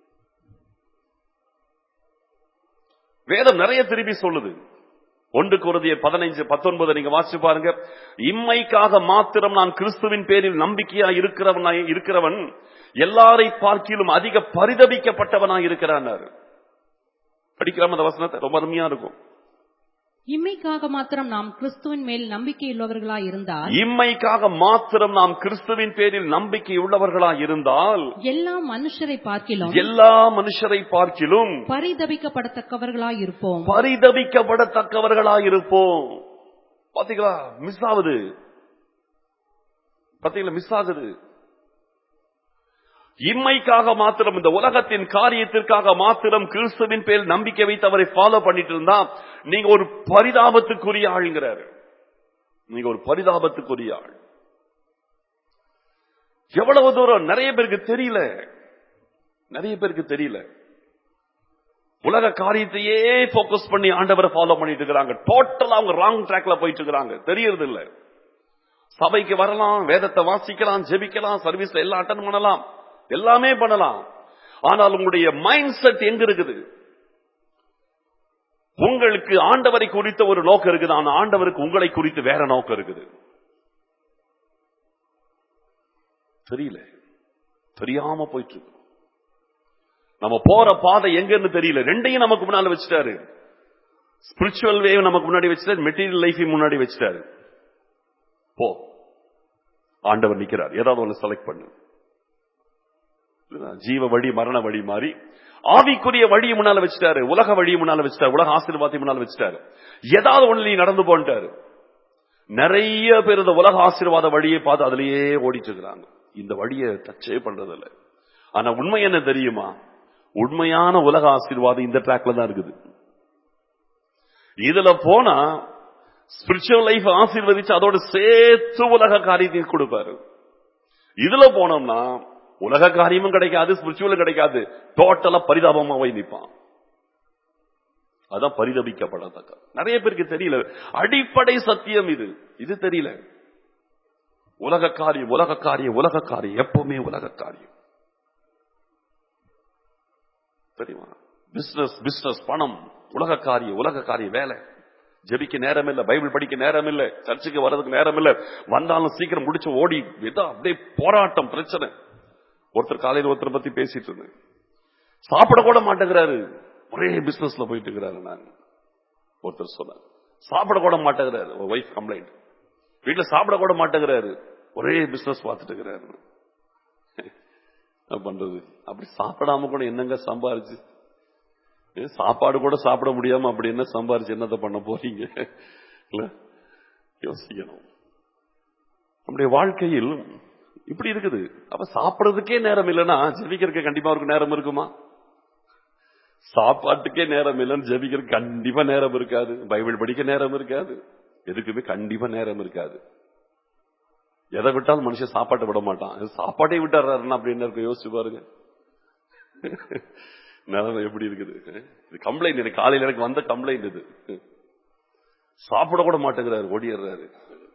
வேதம் நிறைய திருப்பி சொல்லுது ஒன்று குருதிய பதினைஞ்சு பத்தொன்பது நீங்க வாசிச்சு பாருங்க இம்மைக்காக மாத்திரம் நான் கிறிஸ்துவின் பேரில் நம்பிக்கையா இருக்கிறவன் இருக்கிறவன் எல்லாரை பார்க்கிலும் அதிக பரிதபிக்கப்பட்டவனா இருக்கிறான் படிக்கலாம் அந்த வசனத்தை ரொம்ப அருமையா இருக்கும் இம்மைக்காக மாத்திரம் நாம் கிறிஸ்துவின் மேல் நம்பிக்கையுள்ளவர்களாய் இருந்தால் இம்மைக்காக மாத்திரம் நாம் கிறிஸ்துவின் பேரில் நம்பிக்கை உள்ளவர்களா இருந்தால் எல்லா மனுஷரை பார்க்கிலும் எல்லா மனுஷரை பார்க்கிலும் பரிதபிக்கப்படத்தக்கவர்களாய் இருப்போம் பரிதபிக்கப்படத்தக்கவர்களா இருப்போம் பாத்தீங்களா மிஸ் ஆகுது பாத்தீங்களா மிஸ் ஆகுது இம்மைக்காக மாத்திரம் இந்த உலகத்தின் காரியத்திற்காக மாத்திரம் கிறிஸ்துவின் பேர் நம்பிக்கை வைத்து அவரை ஃபாலோ பண்ணிட்டு இருந்தா நீங்க ஒரு பரிதாபத்துக்குரிய ஆளுங்கிறாரு நீங்க ஒரு பரிதாபத்துக்குரிய ஆள் எவ்வளவு தூரம் நிறைய பேருக்கு தெரியல நிறைய பேருக்கு தெரியல உலக காரியத்தையே போக்கஸ் பண்ணி ஆண்டவரை ஃபாலோ பண்ணிட்டு இருக்கிறாங்க டோட்டலா அவங்க ராங் ட்ராக்ல போயிட்டு இருக்கிறாங்க தெரியறது இல்ல சபைக்கு வரலாம் வேதத்தை வாசிக்கலாம் ஜெபிக்கலாம் சர்வீஸ்ல எல்லாம் அட்டன் பண்ணலாம் எல்லாமே பண்ணலாம் ஆனால் உங்களுடைய மைண்ட் செட் எங்க இருக்குது உங்களுக்கு ஆண்டவரை குறித்த ஒரு நோக்கம் இருக்குது ஆனா ஆண்டவருக்கு உங்களை குறித்து வேற நோக்கம் இருக்குது தெரியல தெரியாம போயிட்டு இருக்கு நம்ம போற பாதை எங்கன்னு தெரியல ரெண்டையும் நமக்கு முன்னால வச்சுட்டாரு ஸ்பிரிச்சுவல் வேவ் நமக்கு முன்னாடி வச்சுட்டாரு மெட்டீரியல் லைஃப் முன்னாடி வச்சுட்டாரு போ ஆண்டவர் நிக்கிறார் ஏதாவது ஒண்ணு செலக்ட் பண்ணு ஜீவ வழி மரண வழி மாறி ஆவிக்குரிய வழியை முன்னால வச்சுட்டாரு உலக வழியை முன்னால வச்சுட்டாரு உலக ஆசீர்வாதத்தை முன்னால வச்சுட்டாரு ஏதாவது ஒண்ணு நீ நடந்து போன்ட்டாரு நிறைய பேர் இந்த உலக ஆசீர்வாத வழியை பார்த்து அதுலயே ஓடிட்டு இருக்கிறாங்க இந்த வழியை டச்சே பண்றது இல்ல ஆனா உண்மை என்ன தெரியுமா உண்மையான உலக ஆசீர்வாதம் இந்த ட்ராக்ல தான் இருக்குது இதுல போனா ஸ்பிரிச்சுவல் லைஃப் ஆசீர்வதிச்சு அதோட சேர்த்து உலக காரியத்தையும் கொடுப்பாரு இதுல போனோம்னா உலக காரியமும் கிடைக்காது ஸ்பிரிச்சுவலும் கிடைக்காது டோட்டலா பரிதாபமா போய் நிற்பான் அதான் பரிதபிக்கப்படத்தக்க நிறைய பேருக்கு தெரியல அடிப்படை சத்தியம் இது இது தெரியல உலக காரியம் உலக காரியம் உலக காரியம் எப்பவுமே உலக காரியம் தெரியுமா பிசினஸ் பிசினஸ் பணம் உலக காரியம் உலக காரியம் வேலை ஜெபிக்க நேரம் இல்ல பைபிள் படிக்க நேரம் இல்ல சர்ச்சுக்கு வர்றதுக்கு நேரம் இல்ல வந்தாலும் சீக்கிரம் முடிச்சு ஓடி ஏதோ அப்படியே போராட்டம் பிரச்சனை ஒருத்தர் காலையில் ஒருத்தர் பத்தி பேசிட்டு இருந்தேன் சாப்பிட கூட மாட்டேங்கிறாரு ஒரே பிசினஸ்ல போயிட்டு இருக்கிறாரு நான் ஒருத்தர் சொன்னார் சாப்பிட கூட மாட்டேங்கிறாரு ஒய்ஃப் கம்ப்ளைண்ட் வீட்டுல சாப்பிட கூட மாட்டேங்கிறாரு ஒரே பிசினஸ் பார்த்துட்டு இருக்கிறாரு என்ன பண்றது அப்படி சாப்பிடாம கூட என்னங்க சம்பாரிச்சு சாப்பாடு கூட சாப்பிட முடியாம அப்படி என்ன சம்பாரிச்சு என்னத்தை பண்ண போறீங்க இல்ல யோசிக்கணும் நம்முடைய வாழ்க்கையில் இப்படி இருக்குது அப்ப சாப்பிடறதுக்கே நேரம் இல்லைன்னா ஜெபிக்கிறதுக்கு கண்டிப்பா அவருக்கு நேரம் இருக்குமா சாப்பாட்டுக்கே நேரம் இல்லைன்னு ஜெபிக்கிறதுக்கு கண்டிப்பா நேரம் இருக்காது பைபிள் படிக்க நேரம் இருக்காது எதுக்குமே கண்டிப்பா நேரம் இருக்காது எதை விட்டாலும் மனுஷன் சாப்பாட்டை விட மாட்டான் சாப்பாட்டை விட்டுறாருன்னா அப்படின்னு இருக்க யோசிச்சு பாருங்க நிலைமை எப்படி இருக்குது இது கம்ப்ளைண்ட் எனக்கு காலையில் எனக்கு வந்த கம்ப்ளைண்ட் இது சாப்பிட கூட மாட்டேங்கிறாரு ஓடிடுறாரு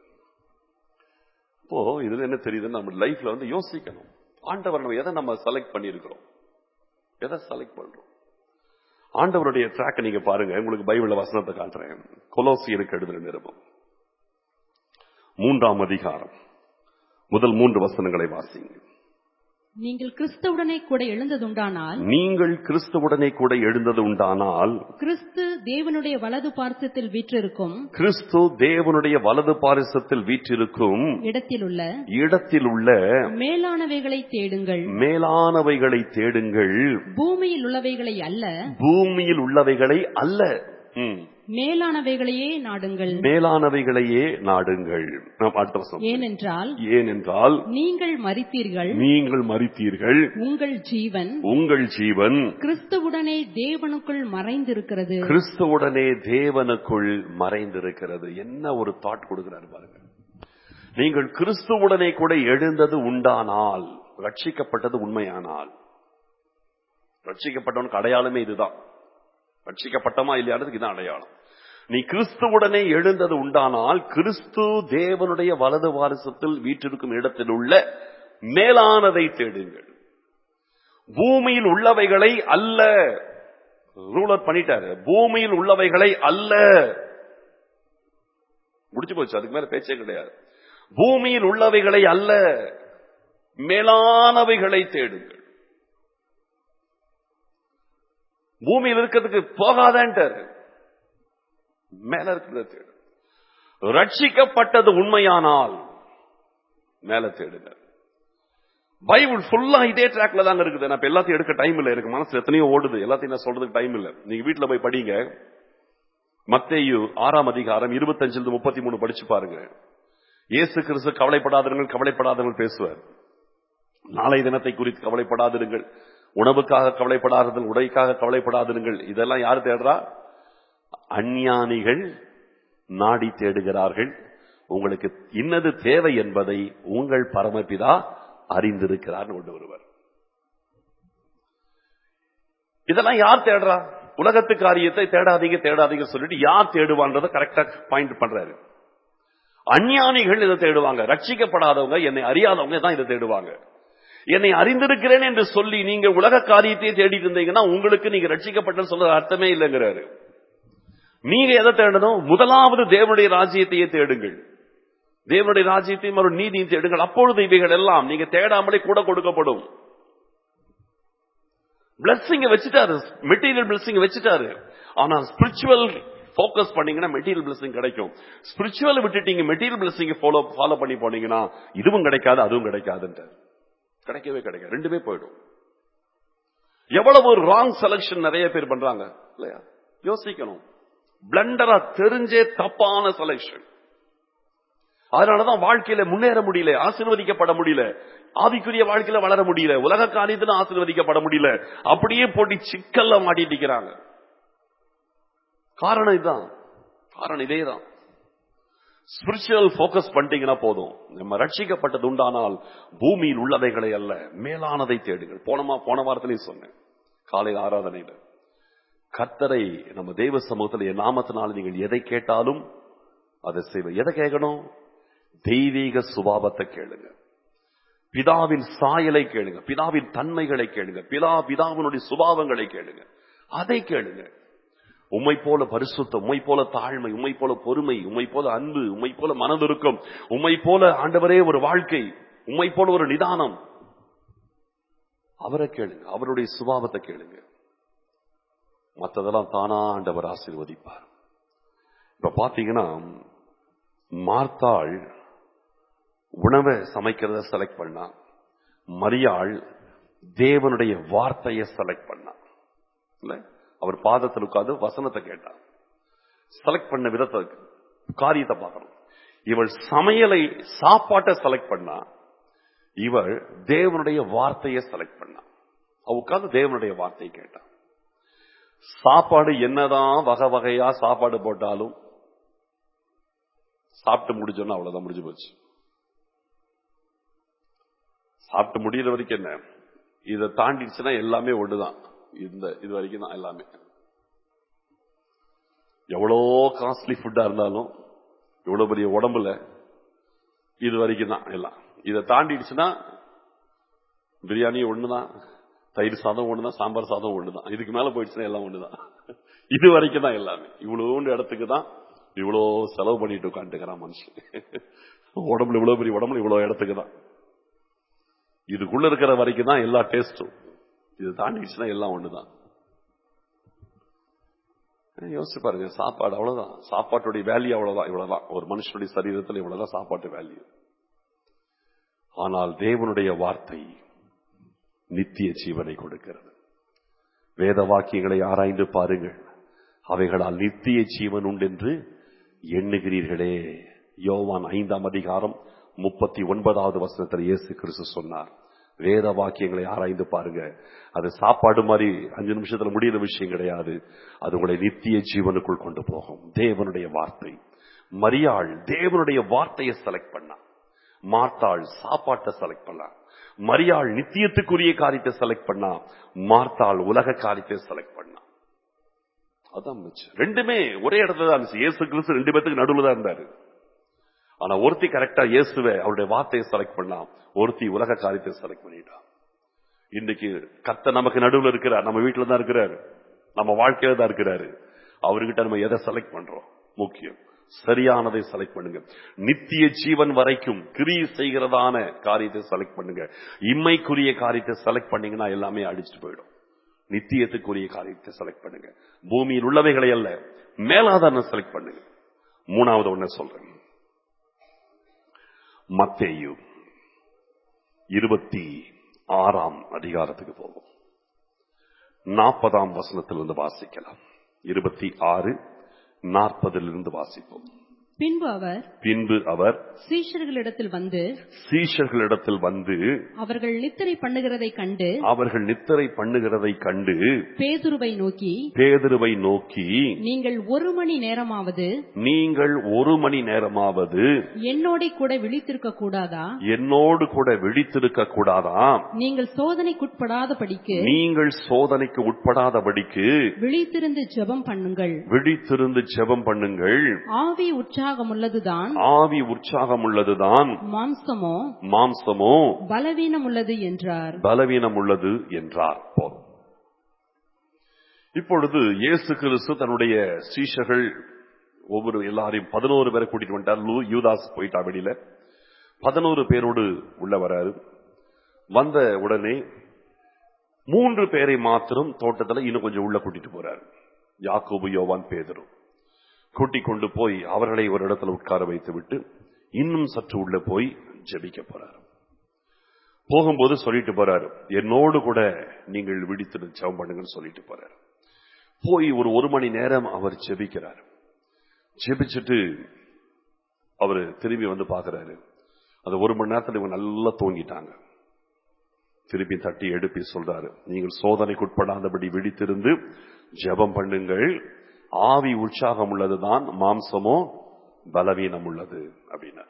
இப்போ இதுல என்ன தெரியுதுன்னு நம்ம லைஃப்ல வந்து யோசிக்கணும் ஆண்டவர் நம்ம எதை நம்ம செலக்ட் பண்ணிருக்கிறோம் எதை செலக்ட் பண்றோம் ஆண்டவருடைய ட்ராக் நீங்க பாருங்க உங்களுக்கு பைபிள் வசனத்தை காட்டுறேன் கொலோசியருக்கு எழுதுற நிருபம் மூன்றாம் அதிகாரம் முதல் மூன்று வசனங்களை வாசிங்க நீங்கள் கிறிஸ்துவுடனே கூட எழுந்ததுண்டானால் நீங்கள் கிறிஸ்துவுடனே கூட எழுந்தது உண்டானால் கிறிஸ்து தேவனுடைய வலது பார்சத்தில் வீற்றிருக்கும் கிறிஸ்து தேவனுடைய வலது பாரிசத்தில் வீற்றிருக்கும் இடத்திலுள்ள இடத்தில் உள்ள மேலானவைகளை தேடுங்கள் மேலானவைகளை தேடுங்கள் பூமியில் உள்ளவைகளை அல்ல பூமியில் உள்ளவைகளை அல்ல ம். மேலானவைகளையே நாடுங்கள் மேலானவைகளையே நாடுங்கள் நாம் அடுத்த வசனம். ஏனென்றால் ஏனென்றால் நீங்கள் மரித்தீர்கள் நீங்கள் மறித்தீர்கள் உங்கள் ஜீவன் உங்கள் ஜீவன் கிறிஸ்துவுடனே தேவனுக்குள் மறைந்திருக்கிறது கிறிஸ்துவுடனே தேவனுக்குள் மறைந்திருக்கிறது என்ன ஒரு தாட் கொடுக்கிறார் பாருங்க நீங்கள் கிறிஸ்துவுடனே கூட எழுந்தது உண்டானால் ரட்சிக்கப்பட்டது உண்மையானால் ரட்சிக்கப்பட்டவனுக்கு அடையாளமே இதுதான் ரட்சிக்கப்பட்டமா இல்லையானதுக்கு இதான் அடையாளம் நீ கிறிஸ்துவுடனே எழுந்தது உண்டானால் கிறிஸ்து தேவனுடைய வலது வாரிசத்தில் வீற்றிருக்கும் இடத்தில் உள்ள மேலானதை தேடுங்கள் பூமியில் உள்ளவைகளை அல்ல ரூலர் பண்ணிட்டாரு பூமியில் உள்ளவைகளை அல்ல முடிச்சு போச்சு அதுக்கு மேல பேச்சே கிடையாது பூமியில் உள்ளவைகளை அல்ல மேலானவைகளை தேடுங்கள் பூமியில் இருக்கிறதுக்கு போகாதன்ட்டாரு மேல இருக்கிறத தேடு ரட்சிக்கப்பட்டது உண்மையானால் மேல தேடுங்க பைபிள் ஃபுல்லா இதே ட்ராக்ல தாங்க இருக்குது நான் இப்ப எல்லாத்தையும் எடுக்க டைம் இல்ல எனக்கு மனசு எத்தனையோ ஓடுது எல்லாத்தையும் நான் சொல்றதுக்கு டைம் இல்ல நீங்க வீட்டுல போய் படிங்க மத்தேயு ஆறாம் அதிகாரம் இருபத்தஞ்சிலிருந்து முப்பத்தி மூணு படிச்சு பாருங்க இயேசு கிறிஸ்து கவலைப்படாதவர்கள் கவலைப்படாதவர்கள் பேசுவார் நாளை தினத்தை குறித்து கவலைப்படாதிருங்கள் உணவுக்காக கவலைப்படாதீர்கள் உடைக்காக கவலைப்படாதிருங்கள் இதெல்லாம் யார் தேடுறா அஞ்ஞானிகள் நாடி தேடுகிறார்கள் உங்களுக்கு இன்னது தேவை என்பதை உங்கள் பரமபிதா அறிந்திருக்கிறார் கொண்டு வருவர் இதெல்லாம் யார் தேடுறா உலகத்து காரியத்தை தேடாதீங்க தேடாதீங்க சொல்லிட்டு யார் தேடுவான்றதை கரெக்டா பாயிண்ட் பண்றாரு அஞ்ஞானிகள் இதை தேடுவாங்க ரட்சிக்கப்படாதவங்க என்னை அறியாதவங்க தான் இதை தேடுவாங்க என்னை அறிந்திருக்கிறேன் என்று சொல்லி நீங்க உலக காரியத்தையே தேடிட்டு இருந்தீங்கன்னா உங்களுக்கு நீங்க ரட்சிக்கப்பட்ட சொல்ற அர்த்தமே இல்லைங்கிறாரு நீங்க எதை தேடணும் முதலாவது தேவனுடைய ராஜ்யத்தையே தேடுங்கள் தேவனுடைய ராஜ்யத்தையும் ஒரு நீதியும் தேடுங்கள் அப்பொழுது இவைகள் எல்லாம் நீங்க தேடாமலே கூட கொடுக்கப்படும் பிளஸ்ஸிங்க வச்சுட்டாரு மெட்டீரியல் பிளஸ்ஸிங் வச்சுட்டாரு ஆனா ஸ்பிரிச்சுவல் ஃபோக்கஸ் பண்ணீங்கன்னா மெட்டீரியல் பிளஸிங் கிடைக்கும் ஸ்பிரிச்சுவல் விட்டுட்டீங்க மெட்டீரியல் பிளஸிங் ஃபாலோ ஃபாலோ பண்ணி போனீங்கன்னா இதுவும் கிடைக்காது அதுவும் கிடைக்காதுன்ட்டு கிடைக்கவே கிடைக்காது ரெண்டுமே போயிடும் எவ்வளவு ஒரு ராங் செலக்ஷன் நிறைய பேர் பண்றாங்க இல்லையா யோசிக்கணும் பிளண்டரா தெரிஞ்சே தப்பான செலக்ஷன் அதனாலதான் வாழ்க்கையில முன்னேற முடியல ஆசீர்வதிக்கப்பட முடியல ஆவிக்குரிய வாழ்க்கையில வளர முடியல உலக காரியத்துல ஆசீர்வதிக்கப்பட முடியல அப்படியே போட்டி சிக்கல்ல மாட்டிட்டு இருக்கிறாங்க காரணம் இதுதான் காரணம் இதேதான் ஸ்பிரிச்சுவல் போக்கஸ் பண்ணிட்டீங்கன்னா போதும் நம்ம ரட்சிக்கப்பட்டது உண்டானால் பூமியில் உள்ளவைகளை அல்ல மேலானதை தேடுங்கள் போனமா போன வாரத்திலையும் சொன்னேன் காலை ஆராதனையில கர்த்தரை நம்ம தெய்வ சமூகத்தில் என் நாமத்தினால் நீங்கள் எதை கேட்டாலும் அதை செய்வது எதை கேட்கணும் தெய்வீக சுபாவத்தை கேளுங்க பிதாவின் சாயலை கேளுங்க பிதாவின் தன்மைகளை கேளுங்க பிதா பிதாவினுடைய சுபாவங்களை கேளுங்க அதை கேளுங்க உம்மை போல பரிசுத்தம் உம்மை போல தாழ்மை உம்மை போல பொறுமை உம்மை போல அன்பு உம்மை போல மனதிருக்கம் உம்மை போல ஆண்டவரே ஒரு வாழ்க்கை உம்மை போல ஒரு நிதானம் அவரை கேளுங்க அவருடைய சுபாவத்தை கேளுங்க மற்றதெல்லாம் தானா ஆண்டவர் ஆசீர்வதிப்பார் இப்ப பாத்தீங்கன்னா மார்த்தாள் உணவை சமைக்கிறத செலக்ட் பண்ணா மரியாள் தேவனுடைய வார்த்தையை செலக்ட் பண்ணா இல்ல அவர் பாதத்தில் உட்கார்ந்து வசனத்தை கேட்டார் செலக்ட் பண்ண விதத்தை காரியத்தை பார்க்கணும் இவள் சமையலை சாப்பாட்டை செலக்ட் பண்ணா இவள் தேவனுடைய வார்த்தையை செலக்ட் பண்ணா அவ உட்கார்ந்து தேவனுடைய வார்த்தையை கேட்டான் சாப்பாடு என்னதான் வகை வகையா சாப்பாடு போட்டாலும் சாப்பிட்டு முடிச்சோன்னா அவ்வளவுதான் முடிஞ்சு போச்சு சாப்பிட்டு முடியிற வரைக்கும் என்ன இதை தாண்டிடுச்சுன்னா எல்லாமே ஒண்ணுதான் இந்த இது வரைக்கும் தான் எல்லாமே எவ்வளோ காஸ்ட்லி ஃபுட்டா இருந்தாலும் எவ்வளவு பெரிய உடம்புல இது வரைக்கும் தான் எல்லாம் இதை தாண்டிடுச்சுன்னா பிரியாணி ஒண்ணுதான் தயிர் சாதம் ஒண்ணுதான் சாம்பார் சாதம் ஒண்ணுதான் இதுக்கு மேல போயிடுச்சுன்னா எல்லாம் ஒண்ணுதான் இது வரைக்கும் தான் எல்லாமே இவ்வளோண்டு இடத்துக்கு தான் இவ்வளோ செலவு பண்ணிட்டு உட்காந்துக்கிறான் மனுஷன் உடம்புல இவ்வளவு பெரிய உடம்புல இவ்வளவு இடத்துக்கு தான் இதுக்குள்ள இருக்கிற வரைக்கும் தான் எல்லா டேஸ்டும் இது தாண்டிடுச்சுன்னா எல்லாம் ஒண்ணுதான் யோசிச்சு பாருங்க சாப்பாடு அவ்வளவுதான் சாப்பாட்டுடைய வேல்யூ அவ்வளவுதான் இவ்வளவுதான் ஒரு மனுஷனுடைய சரீரத்தில் இவ்வளவுதான் சாப்பாட்டு வேல்யூ ஆனால் தேவனுடைய வார்த்தை நித்திய ஜீவனை கொடுக்கிறது வேத வாக்கியங்களை ஆராய்ந்து பாருங்கள் அவைகளால் நித்திய ஜீவன் உண்டென்று எண்ணுகிறீர்களே யோவான் ஐந்தாம் அதிகாரம் முப்பத்தி ஒன்பதாவது வசனத்தில் இயேசு கிறிஸ்து சொன்னார் வேத வாக்கியங்களை ஆராய்ந்து பாருங்க அது சாப்பாடு மாதிரி அஞ்சு நிமிஷத்துல முடியிற விஷயம் கிடையாது அது உங்களை நித்திய ஜீவனுக்குள் கொண்டு போகும் தேவனுடைய வார்த்தை மரியாள் தேவனுடைய வார்த்தையை செலக்ட் பண்ணா மார்த்தாள் சாப்பாட்டை செலக்ட் பண்ணா மரியாள் நித்தியத்துக்குரிய காரியத்தை செலக்ட் பண்ணா மார்த்தாள் உலக காரியத்தை செலக்ட் பண்ணா அதான் மிச்சம். ரெண்டுமே ஒரே இடத்துல தான் இருந்துச்சு இயேசு கிறிஸ்து ரெண்டு பேத்துக்கு நடுவுல தான் இருந்தாரு ஆனா ஒருத்தி கரெக்டா இயேசுவை அவருடைய வார்த்தையை செலக்ட் பண்ணா ஒருத்தி உலக காரியத்தை செலக்ட் பண்ணிட்டான் இன்னைக்கு கத்த நமக்கு நடுவுல இருக்கிறார் நம்ம வீட்டுல தான் இருக்கிறாரு நம்ம வாழ்க்கையில தான் இருக்கிறாரு அவர்கிட்ட நம்ம எதை செலக்ட் பண்றோம் முக்கியம் சரியானதை செலக்ட் பண்ணுங்க நித்திய ஜீவன் வரைக்கும் கிரியை செய்கிறதான காரியத்தை செலக்ட் பண்ணுங்க இம்மைக்குரிய காரியத்தை செலக்ட் பண்ணீங்கன்னா எல்லாமே அடிச்சுட்டு போயிடும் நித்தியத்துக்குரிய காரியத்தை செலக்ட் பண்ணுங்க பூமியில் உள்ளவைகளை அல்ல மேலாதார செலக்ட் பண்ணுங்க மூணாவது ஒண்ணு சொல்றேன் மத்தேயு இருபத்தி ஆறாம் அதிகாரத்துக்கு போவோம் நாற்பதாம் வசனத்திலிருந்து வாசிக்கலாம் இருபத்தி ஆறு நாற்பதிலிருந்து வாசிப்போம் பின்பு அவர் பின்பு அவர் சீஷர்களிடத்தில் வந்து சீஷர்களிடத்தில் வந்து அவர்கள் நித்திரை பண்ணுகிறதை கண்டு அவர்கள் நித்திரை பண்ணுகிறதை கண்டு பேதுருவை நோக்கி பேதுருவை நோக்கி நீங்கள் ஒரு மணி நேரமாவது நீங்கள் ஒரு மணி நேரமாவது என்னோட கூட விழித்திருக்க கூடாதா என்னோடு கூட விழித்திருக்க கூடாதா நீங்கள் சோதனைக்குட்படாத படிக்கு நீங்கள் சோதனைக்கு உட்படாதபடிக்கு விழித்திருந்து ஜெபம் பண்ணுங்கள் விழித்திருந்து ஜெபம் பண்ணுங்கள் ஆவி உற்சாகமுள்ளதுதான் ஆவி உற்சாகம் உள்ளதுதான் மாம்சமோ மாம்சமோ பலவீனம் உள்ளது என்றார் பலவீனம் உள்ளது என்றார் போதும் இப்பொழுது இயேசு கிறிஸ்து தன்னுடைய சீஷர்கள் ஒவ்வொரு எல்லாரையும் பதினோரு பேரை கூட்டிட்டு வந்துட்டார் லூ யூதாஸ் போயிட்டா வெளியில பதினோரு பேரோடு உள்ள வராரு வந்த உடனே மூன்று பேரை மாத்திரம் தோட்டத்துல இன்னும் கொஞ்சம் உள்ள கூட்டிட்டு போறாரு யாக்கோபு யோவான் பேதரு கூட்டிக் கொண்டு போய் அவர்களை ஒரு இடத்துல உட்கார வைத்து விட்டு இன்னும் சற்று உள்ள போய் ஜெபிக்க போறாரு போகும்போது சொல்லிட்டு போறாரு என்னோடு கூட நீங்கள் விழித்து ஜெபம் பண்ணுங்கன்னு சொல்லிட்டு போறாரு போய் ஒரு ஒரு மணி நேரம் அவர் ஜெபிக்கிறார் ஜெபிச்சுட்டு அவரு திரும்பி வந்து பாக்குறாரு அந்த ஒரு மணி நேரத்துல இவங்க நல்லா தூங்கிட்டாங்க திருப்பி தட்டி எடுப்பி சொல்றாரு நீங்கள் சோதனைக்கு உட்படாதபடி விழித்திருந்து ஜெபம் பண்ணுங்கள் ஆவி உற்சாகம் உள்ளதுதான் மாம்சமோ பலவீனம் உள்ளது அப்படின்னார்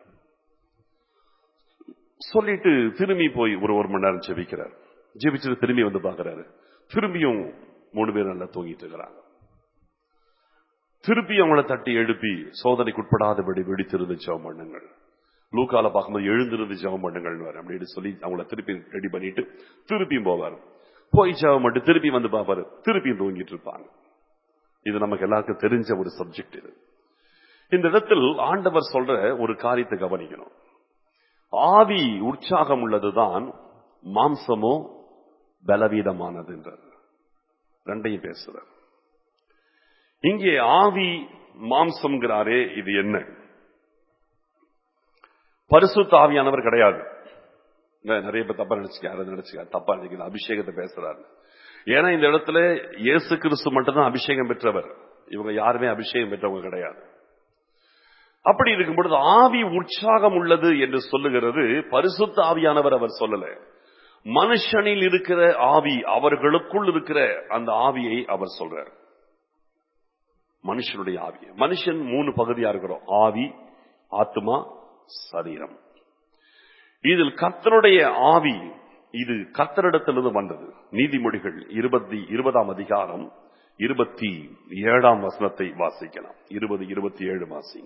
சொல்லிட்டு திரும்பி போய் ஒரு ஒரு மணி நேரம் ஜெபிக்கிறார் ஜெபிச்சுட்டு திரும்பி வந்து பாக்குறாரு திரும்பியும் மூணு பேர் நல்லா தூங்கிட்டு இருக்கிறாங்க திருப்பி அவங்கள தட்டி எழுப்பி சோதனைக்கு உட்படாதபடி வெடித்திருந்து ஜெபம் பண்ணுங்கள் லூக்கால பார்க்கும்போது எழுந்திருந்து ஜெபம் பண்ணுங்கள் அப்படின்னு சொல்லி அவங்கள திருப்பி ரெடி பண்ணிட்டு திருப்பியும் போவார் போய் ஜெபம் பண்ணிட்டு திருப்பி வந்து பார்ப்பாரு திருப்பியும் தூங்கிட்டு இருப்பாங்க இது நமக்கு எல்லாருக்கும் தெரிஞ்ச ஒரு சப்ஜெக்ட் இது இந்த இடத்தில் ஆண்டவர் சொல்ற ஒரு காரியத்தை கவனிக்கணும் ஆவி உற்சாகம் உள்ளதுதான் மாம்சமோ பலவீனமானது என்றார் ரெண்டையும் பேசுறார் இங்கே ஆவி மாம்சம்ங்கிறாரே இது என்ன பரிசுத்த ஆவியானவர் கிடையாது இல்ல, நிறைய பேர் தப்பா நினைச்சுக்க நினைச்சுக்க தப்பா நினைக்கல அபிஷேகத்தை பேசுறாரு ஏன்னா இந்த இடத்துல இயேசு கிறிஸ்து மட்டும்தான் அபிஷேகம் பெற்றவர் இவங்க யாருமே அபிஷேகம் பெற்றவங்க கிடையாது அப்படி இருக்கும் பொழுது ஆவி உற்சாகம் உள்ளது என்று சொல்லுகிறது பரிசுத்த ஆவியானவர் அவர் சொல்லல மனுஷனில் இருக்கிற ஆவி அவர்களுக்குள் இருக்கிற அந்த ஆவியை அவர் சொல்றார் மனுஷனுடைய ஆவி மனுஷன் மூணு பகுதியா இருக்கிறோம் ஆவி ஆத்மா சரீரம் இதில் கர்த்தருடைய ஆவி இது கர்த்தரிடத்திலிருந்து வந்தது நீதிமொழிகள் இருபத்தி இருபதாம் அதிகாரம் இருபத்தி ஏழாம் வசனத்தை வாசிக்கலாம் இருபது இருபத்தி ஏழு வாசி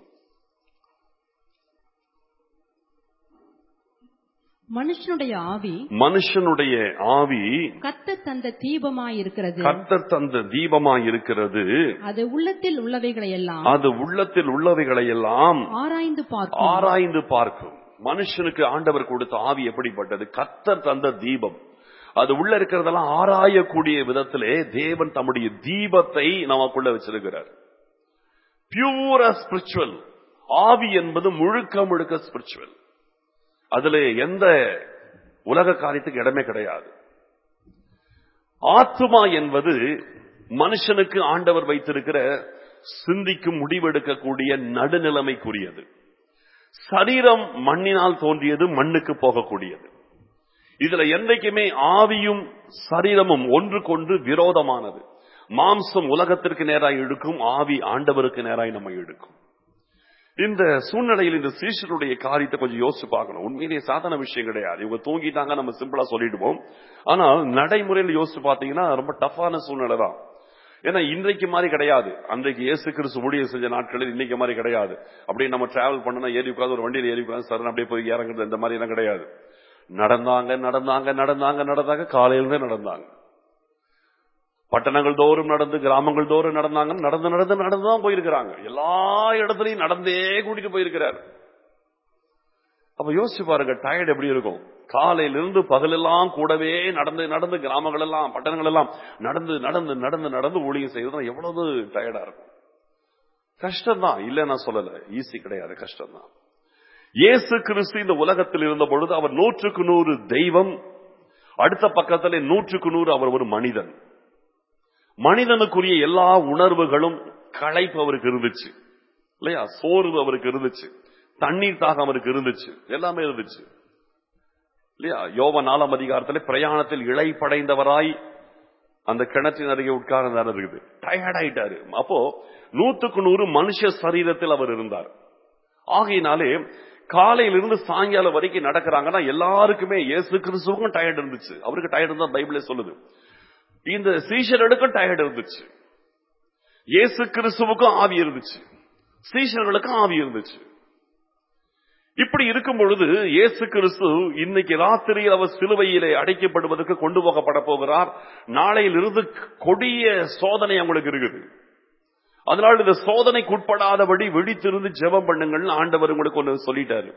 மனுஷனுடைய ஆவி மனுஷனுடைய ஆவி கத்த தந்த தீபமாயிருக்கிறது கர்த்தர் தந்த தீபமாய் இருக்கிறது அது உள்ளத்தில் உள்ளவைகளை எல்லாம் அது உள்ளத்தில் உள்ளவைகளை எல்லாம் ஆராய்ந்து பார்க்கும் ஆராய்ந்து பார்க்கும் மனுஷனுக்கு ஆண்டவர் கொடுத்த ஆவி எப்படிப்பட்டது கத்தர் தந்த தீபம் அது உள்ள இருக்கிறதெல்லாம் ஆராயக்கூடிய விதத்திலே தேவன் தம்முடைய தீபத்தை நமக்குள்ள வச்சிருக்கிறார் பியூரா ஸ்பிரிச்சுவல் ஆவி என்பது முழுக்க முழுக்க ஸ்பிரிச்சுவல் அதுல எந்த உலக காரியத்துக்கு இடமே கிடையாது ஆத்மா என்பது மனுஷனுக்கு ஆண்டவர் வைத்திருக்கிற சிந்திக்கும் முடிவெடுக்கக்கூடிய நடுநிலைமைக்குரியது சரீரம் மண்ணினால் தோன்றியது மண்ணுக்கு போகக்கூடியது இதுல என்றைக்குமே ஆவியும் சரீரமும் ஒன்றுக்கொன்று விரோதமானது மாம்சம் உலகத்திற்கு நேராய் இழுக்கும் ஆவி ஆண்டவருக்கு நேராய் நம்ம இழுக்கும் இந்த சூழ்நிலையில் இந்த சீஷருடைய காரியத்தை கொஞ்சம் யோசிச்சு பார்க்கணும் உண்மையிலேயே சாதாரண விஷயம் கிடையாது இவங்க தூங்கிட்டாங்க நம்ம சிம்பிளா சொல்லிடுவோம் ஆனால் நடைமுறையில் யோசிச்சு பார்த்தீங்கன்னா ரொம்ப டஃப்பான சூழ்நிலை தான் ஏன்னா இன்றைக்கு மாதிரி கிடையாது அன்றைக்கு இயேசு கிறிஸ்து ஊழியர் செஞ்ச நாட்களில் இன்னைக்கு மாதிரி கிடையாது அப்படியே நம்ம டிராவல் பண்ணனா ஏறி உட்காந்து ஒரு வண்டியில் ஏறி உட்காந்து சரண் அப்படியே போய் இறங்குறது இந்த மாதிரி எல்லாம் கிடையாது நடந்தாங்க நடந்தாங்க நடந்தாங்க நடந்தாங்க காலையில நடந்தாங்க பட்டணங்கள் தோறும் நடந்து கிராமங்கள் தோறும் நடந்தாங்க நடந்து நடந்து நடந்து தான் போயிருக்கிறாங்க எல்லா இடத்துலயும் நடந்தே கூட்டிட்டு போயிருக்கிறார் அப்ப யோசிச்சு பாருங்க டயர்ட் எப்படி இருக்கும் காலையிலிருந்து பகலெல்லாம் கூடவே நடந்து நடந்து கிராமங்கள் எல்லாம் பட்டணங்கள் எல்லாம் நடந்து நடந்து நடந்து நடந்து ஊழியம் செய்யறது எவ்வளவு டயர்டா இருக்கும் கஷ்டம் தான் இல்ல நான் சொல்லல ஈஸி கிடையாது கஷ்டம் தான் இயேசு கிறிஸ்து இந்த உலகத்தில் இருந்த பொழுது அவர் நூற்றுக்கு நூறு தெய்வம் அடுத்த பக்கத்தில் நூற்றுக்கு நூறு அவர் ஒரு மனிதன் மனிதனுக்குரிய எல்லா உணர்வுகளும் களைப்பு அவருக்கு இருந்துச்சு இல்லையா சோர்வு அவருக்கு இருந்துச்சு தண்ணீர் தாகம் அவருக்கு இருந்துச்சு எல்லாமே இருந்துச்சு இல்லையா யோவ நாலாம் அதிகாரத்தில் பிரயாணத்தில் இழை படைந்தவராய் அந்த கிணற்றின் அருகே உட்கார்ந்தார் இருக்குது டயர்ட் ஆயிட்டாரு அப்போ நூத்துக்கு நூறு மனுஷ சரீரத்தில் அவர் இருந்தார் ஆகையினாலே காலையிலிருந்து சாயங்காலம் வரைக்கும் நடக்கிறாங்கன்னா எல்லாருக்குமே இயேசு கிறிஸ்துவுக்கும் டயர்ட் இருந்துச்சு அவருக்கு டயர்ட் இருந்தா பைபிளே சொல்லுது இந்த சீஷர்களுக்கும் டயர்ட் இருந்துச்சு இயேசு கிறிஸ்துவுக்கும் ஆவி இருந்துச்சு சீஷர்களுக்கும் ஆவி இருந்துச்சு இப்படி இருக்கும் பொழுது இயேசு கிறிஸ்து இன்னைக்கு ராத்திரியில் அவர் சிலுவையிலே அடைக்கப்படுவதற்கு கொண்டு போகப்பட போகிறார் நாளையிலிருந்து கொடிய சோதனை அவங்களுக்கு இருக்குது அதனால் இந்த சோதனைக்கு உட்படாதபடி வெடித்திருந்து ஜெபம் பண்ணுங்கள்னு ஆண்டவர் உங்களுக்கு ஒன்று சொல்லிட்டாரு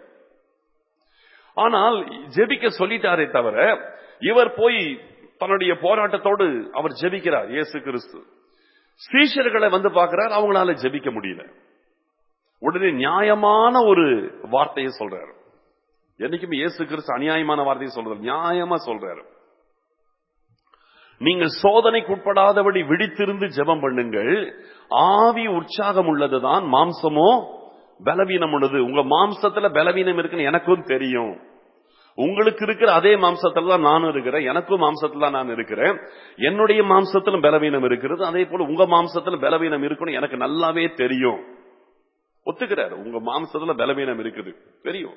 ஆனால் ஜெபிக்க சொல்லிட்டாரே தவிர இவர் போய் தன்னுடைய போராட்டத்தோடு அவர் ஜெபிக்கிறார் இயேசு கிறிஸ்து சீஷர்களை வந்து பார்க்கிறார் அவங்களால ஜெபிக்க முடியல உடனே நியாயமான ஒரு வார்த்தையை சொல்றாரு என்னைக்குமே இயேசு கிறிஸ்து அநியாயமான வார்த்தையை சொல்றாரு நியாயமா சொல்றாரு நீங்கள் சோதனைக்கு உட்படாதபடி விழித்திருந்து ஜெபம் பண்ணுங்கள் ஆவி உற்சாகம் உள்ளதுதான் மாம்சமோ பலவீனம் உள்ளது உங்க மாம்சத்துல பலவீனம் இருக்குன்னு எனக்கும் தெரியும் உங்களுக்கு இருக்கிற அதே மாம்சத்துல தான் நானும் இருக்கிறேன் எனக்கும் மாம்சத்துல தான் நான் இருக்கிறேன் என்னுடைய மாம்சத்திலும் பலவீனம் இருக்கிறது அதே போல உங்க மாம்சத்துல பலவீனம் இருக்குன்னு எனக்கு நல்லாவே தெரியும் ஒத்துக்கிறாரு உங்க மாம்சத்துல பலவீனம் இருக்குது தெரியும்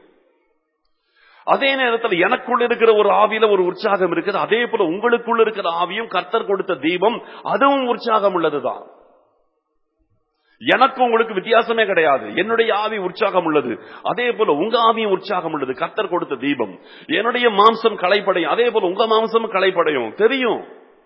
அதே நேரத்தில் எனக்குள்ள இருக்கிற ஒரு ஆவியில ஒரு உற்சாகம் இருக்குது அதே போல உங்களுக்குள்ள இருக்கிற ஆவியும் கர்த்தர் கொடுத்த தீபம் அதுவும் உற்சாகம் உள்ளதுதான் எனக்கு உங்களுக்கு வித்தியாசமே கிடையாது என்னுடைய ஆவி உற்சாகம் உள்ளது அதே போல உங்க ஆவியும் உற்சாகம் உள்ளது கர்த்தர் கொடுத்த தீபம் என்னுடைய மாம்சம் களைப்படையும் அதே போல உங்க மாம்சம் களைப்படையும் தெரியும்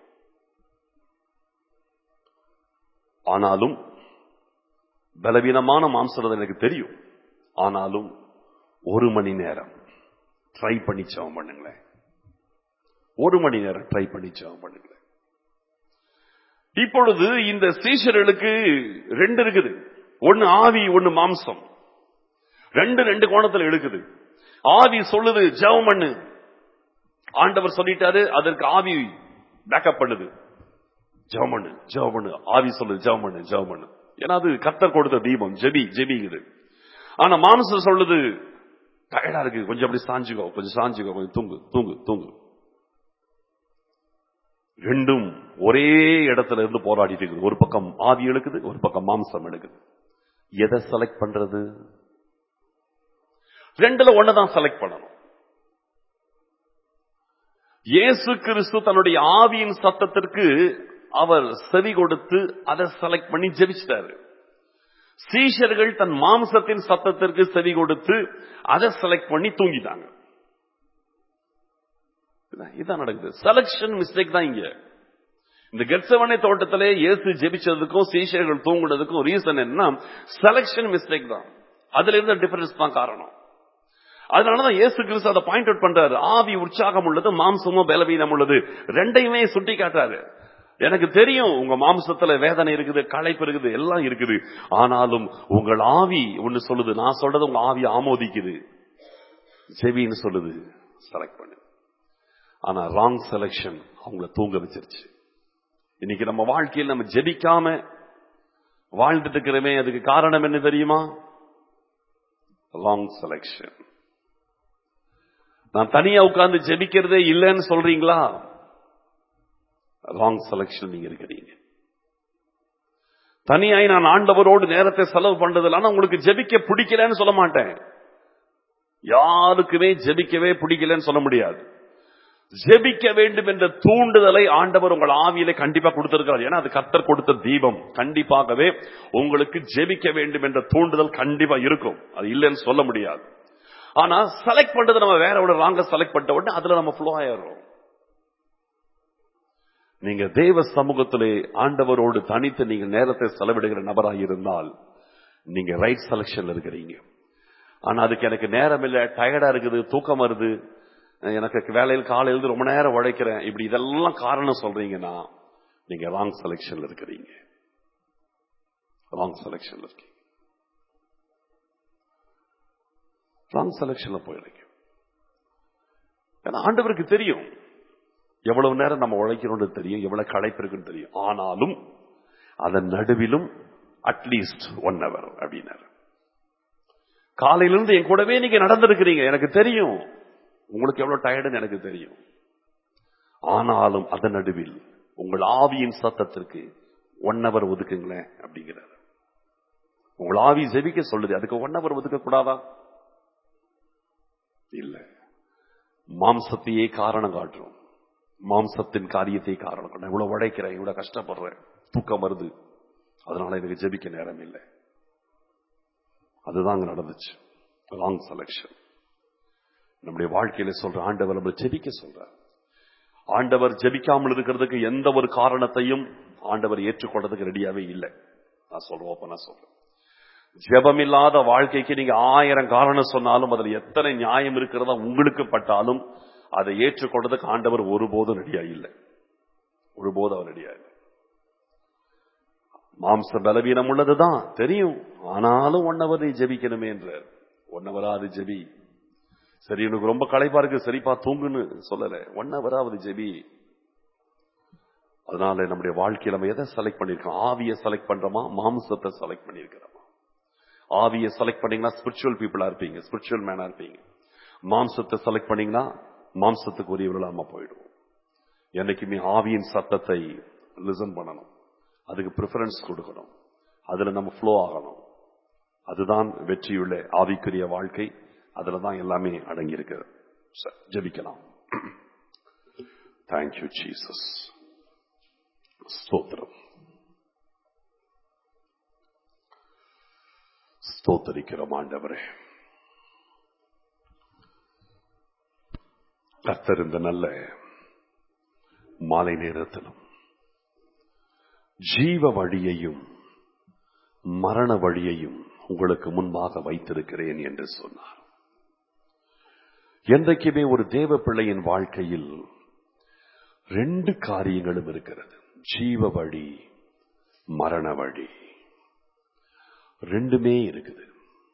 ஆனாலும் பலவீனமான மாம்சம் எனக்கு தெரியும் ஆனாலும் ஒரு மணி நேரம் ட்ரை பண்ணி ஜெபம் பண்ணுங்களேன் ஒரு மணி நேரம் ட்ரை பண்ணி ஜெபம் பண்ணுங்களேன் இப்பொழுது இந்த சீஷர்களுக்கு ரெண்டு இருக்குது ஒன்னு ஆவி ஒன்னு மாம்சம் ரெண்டு ரெண்டு கோணத்துல எடுக்குது ஆவி சொல்லுது ஜெபம் பண்ணு ஆண்டவர் சொல்லிட்டாரு அதற்கு ஆவி பேக்கப் பண்ணுது ஜெபம் பண்ணு ஜெபம் பண்ணு ஆவி சொல்லுது ஜெபம் பண்ணு ஜெபம் பண்ணு ஏன்னா அது கத்தர் கொடுத்த தீபம் ஜெபி ஜெபிங்குது ஆனா மாம்சம் சொல்லுது டயர்டா இருக்கு கொஞ்சம் அப்படி சாஞ்சுக்கோ கொஞ்சம் சாஞ்சுக்கோ கொஞ்சம் தூங்கு தூங்கு தூங்கு ரெண்டும் ஒரே இடத்துல இருந்து போராடிட்டு இருக்குது ஒரு பக்கம் ஆவி எடுக்குது ஒரு பக்கம் மாம்சம் எடுக்குது எதை செலக்ட் பண்றது ரெண்டுல ஒன்னதான் செலக்ட் பண்ணணும் இயேசு கிறிஸ்து தன்னுடைய ஆவியின் சத்தத்திற்கு அவர் செவி கொடுத்து அதை செலக்ட் பண்ணி ஜெபிச்சிட்டாரு சீஷர்கள் தன் மாம்சத்தின் சத்தத்திற்கு செவி கொடுத்து அதை செலக்ட் பண்ணி தூங்கிட்டாங்க இதான் நடக்குது செலக்ஷன் மிஸ்டேக் தான் இங்க இந்த கெட்சவனை தோட்டத்திலே இயேசு ஜெபிச்சதுக்கும் சீஷர்கள் தூங்குனதுக்கும் ரீசன் என்ன செலக்ஷன் மிஸ்டேக் தான் அதுல இருந்த டிஃபரன்ஸ் தான் காரணம் அதனாலதான் இயேசு கிறிஸ்து அதை பாயிண்ட் அவுட் பண்றாரு ஆவி உற்சாகம் உள்ளது மாம்சமும் பலவீனம் உள்ளது ரெண்டையுமே சுட்டி காட்டுறாரு எனக்கு தெரியும் உங்க மாம்சத்துல வேதனை இருக்குது களைப்பு இருக்குது எல்லாம் இருக்குது ஆனாலும் உங்கள் ஆவி ஒன்னு சொல்லுது நான் சொல்றது உங்க ஆவி ஆமோதிக்குது செவின்னு சொல்லுது செலக்ட் பண்ணு ஆனா ராங் செலக்ஷன் அவங்கள தூங்க வச்சிருச்சு இன்னைக்கு நம்ம வாழ்க்கையில் நம்ம ஜெபிக்காம வாழ்ந்துட்டு இருக்கிறோமே அதுக்கு காரணம் என்ன தெரியுமா ராங் செலக்ஷன் நான் தனியா உட்கார்ந்து ஜெபிக்கிறதே இல்லைன்னு சொல்றீங்களா ராங் செலக்ஷன் நீங்க இருக்கிறீங்க தனியாய் நான் ஆண்டவரோடு நேரத்தை செலவு பண்றதில்ல ஆனா உங்களுக்கு ஜெபிக்க பிடிக்கலன்னு சொல்ல மாட்டேன் யாருக்குமே ஜெபிக்கவே பிடிக்கலன்னு சொல்ல முடியாது ஜெபிக்க வேண்டும் என்ற தூண்டுதலை ஆண்டவர் உங்கள் ஆவியில கண்டிப்பா கொடுத்திருக்கிறார் ஏன்னா அது கர்த்தர் கொடுத்த தீபம் கண்டிப்பாகவே உங்களுக்கு ஜெபிக்க வேண்டும் என்ற தூண்டுதல் கண்டிப்பா இருக்கும் அது இல்லைன்னு சொல்ல முடியாது ஆனா செலக்ட் பண்றது நம்ம வேற ஒரு ராங்க செலக்ட் பண்ண உடனே அதுல நம்ம ஃப்ளோ ஆயிடுறோம் நீங்க தேவ சமூகத்திலே ஆண்டவரோடு தனித்து நீங்க நேரத்தை செலவிடுகிற நபராக இருந்தால் நீங்க ரைட் செலக்ஷன்ல இருக்கிறீங்க ஆனா அதுக்கு எனக்கு நேரம் இல்ல டயர்டா இருக்குது தூக்கம் வருது எனக்கு வேலையில் காலையில ரொம்ப நேரம் உழைக்கிறேன் இப்படி இதெல்லாம் காரணம் சொல்றீங்கன்னா நீங்க ராங் செலக்ஷன்ல இருக்கிறீங்க ராங் செலக்ஷன்ல இருக்கீங்க ராங் செலக்ஷன்ல போயிடுறீங்க ஏன்னா ஆண்டவருக்கு தெரியும் எவ்வளவு நேரம் நம்ம உழைக்கிறோம்னு தெரியும் எவ்வளவு களைப்பு இருக்குன்னு தெரியும் ஆனாலும் அதன் நடுவிலும் அட்லீஸ்ட் ஒன் ஹவர் அப்படின்னாரு காலையிலிருந்து என் கூடவே நீங்க நடந்திருக்கிறீங்க எனக்கு தெரியும் உங்களுக்கு எவ்வளவு டயர்டுன்னு எனக்கு தெரியும் ஆனாலும் அதன் நடுவில் உங்கள் ஆவியின் சத்தத்திற்கு ஒன் ஹவர் ஒதுக்குங்களேன் அப்படிங்கிறார் உங்கள் ஆவி ஜெபிக்க சொல்லுது அதுக்கு ஒன் ஹவர் ஒதுக்க கூடாதா இல்ல மாம்சத்தையே காரணம் காட்டுறோம் மாம்சத்தின் காரியத்தை காரணம் காட்டுறோம் இவ்வளவு உழைக்கிறேன் இவ்வளவு கஷ்டப்படுறேன் தூக்கம் வருது அதனால எனக்கு ஜெபிக்க நேரம் இல்லை அதுதான் அங்க நடந்துச்சு ராங் செலக்ஷன் நம்முடைய வாழ்க்கையில சொல்ற ஆண்டவர் நம்ம ஜெபிக்க சொல்றார் ஆண்டவர் ஜெபிக்காமல் இருக்கிறதுக்கு எந்த ஒரு காரணத்தையும் ஆண்டவர் ஏற்றுக்கொள்றதுக்கு ரெடியாவே இல்லை நான் சொல்றேன் ஓப்பனா சொல்றேன் ஜெபமில்லாத வாழ்க்கைக்கு நீங்க ஆயிரம் காரணம் சொன்னாலும் அதுல எத்தனை நியாயம் இருக்கிறதா உங்களுக்கு பட்டாலும் அதை ஏற்றுக்கொள்றதுக்கு ஆண்டவர் ஒருபோதும் ரெடியா இல்லை ஒருபோதும் அவர் ரெடியா இல்லை மாம்ச பலவீனம் உள்ளதுதான் தெரியும் ஆனாலும் ஒன்னவர் நீ ஜெபிக்கணுமே என்றார் ஒன்னவராது ஜெபி சரி எனக்கு ரொம்ப களைப்பா இருக்கு சரிப்பா தூங்குன்னு சொல்லல ஒன்னவராவது ஜெபி அதனால நம்முடைய வாழ்க்கையில நம்ம எதை செலக்ட் பண்ணிருக்கோம் ஆவியை செலக்ட் பண்றோமா மாம்சத்தை செலக்ட் பண்ணிருக்கிறோமா ஆவியை செலக்ட் பண்ணீங்கன்னா ஸ்பிரிச்சுவல் பீப்புளா இருப்பீங்க ஸ்பிரிச்சுவல் மேனா இருப்பீங்க மாம்சத்தை செலக்ட் பண்ணீங்கன்னா மாம்சத்துக்கு உரியவர்களாம போயிடுவோம் என்னைக்குமே ஆவியின் சத்தத்தை லிசன் பண்ணணும் அதுக்கு ப்ரிஃபரன்ஸ் கொடுக்கணும் அதுல நம்ம ஃப்ளோ ஆகணும் அதுதான் வெற்றியுள்ள ஆவிக்குரிய வாழ்க்கை அதுல தான் எல்லாமே அடங்கி இருக்கு ஜபிக்கலாம் தேங்க்யூ ஜீசஸ் ஸ்தோத்திரம் ஸ்தோத்தரிக்கிறோம் ஆண்டவரே கர்த்தர் இந்த நல்ல மாலை நேரத்திலும் ஜீவ வழியையும் மரண வழியையும் உங்களுக்கு முன்பாக வைத்திருக்கிறேன் என்று சொன்னார் என்றைக்குமே ஒரு தேவ பிள்ளையின் வாழ்க்கையில் ரெண்டு காரியங்களும் இருக்கிறது ஜீவ வழி மரண வழி ரெண்டுமே இருக்குது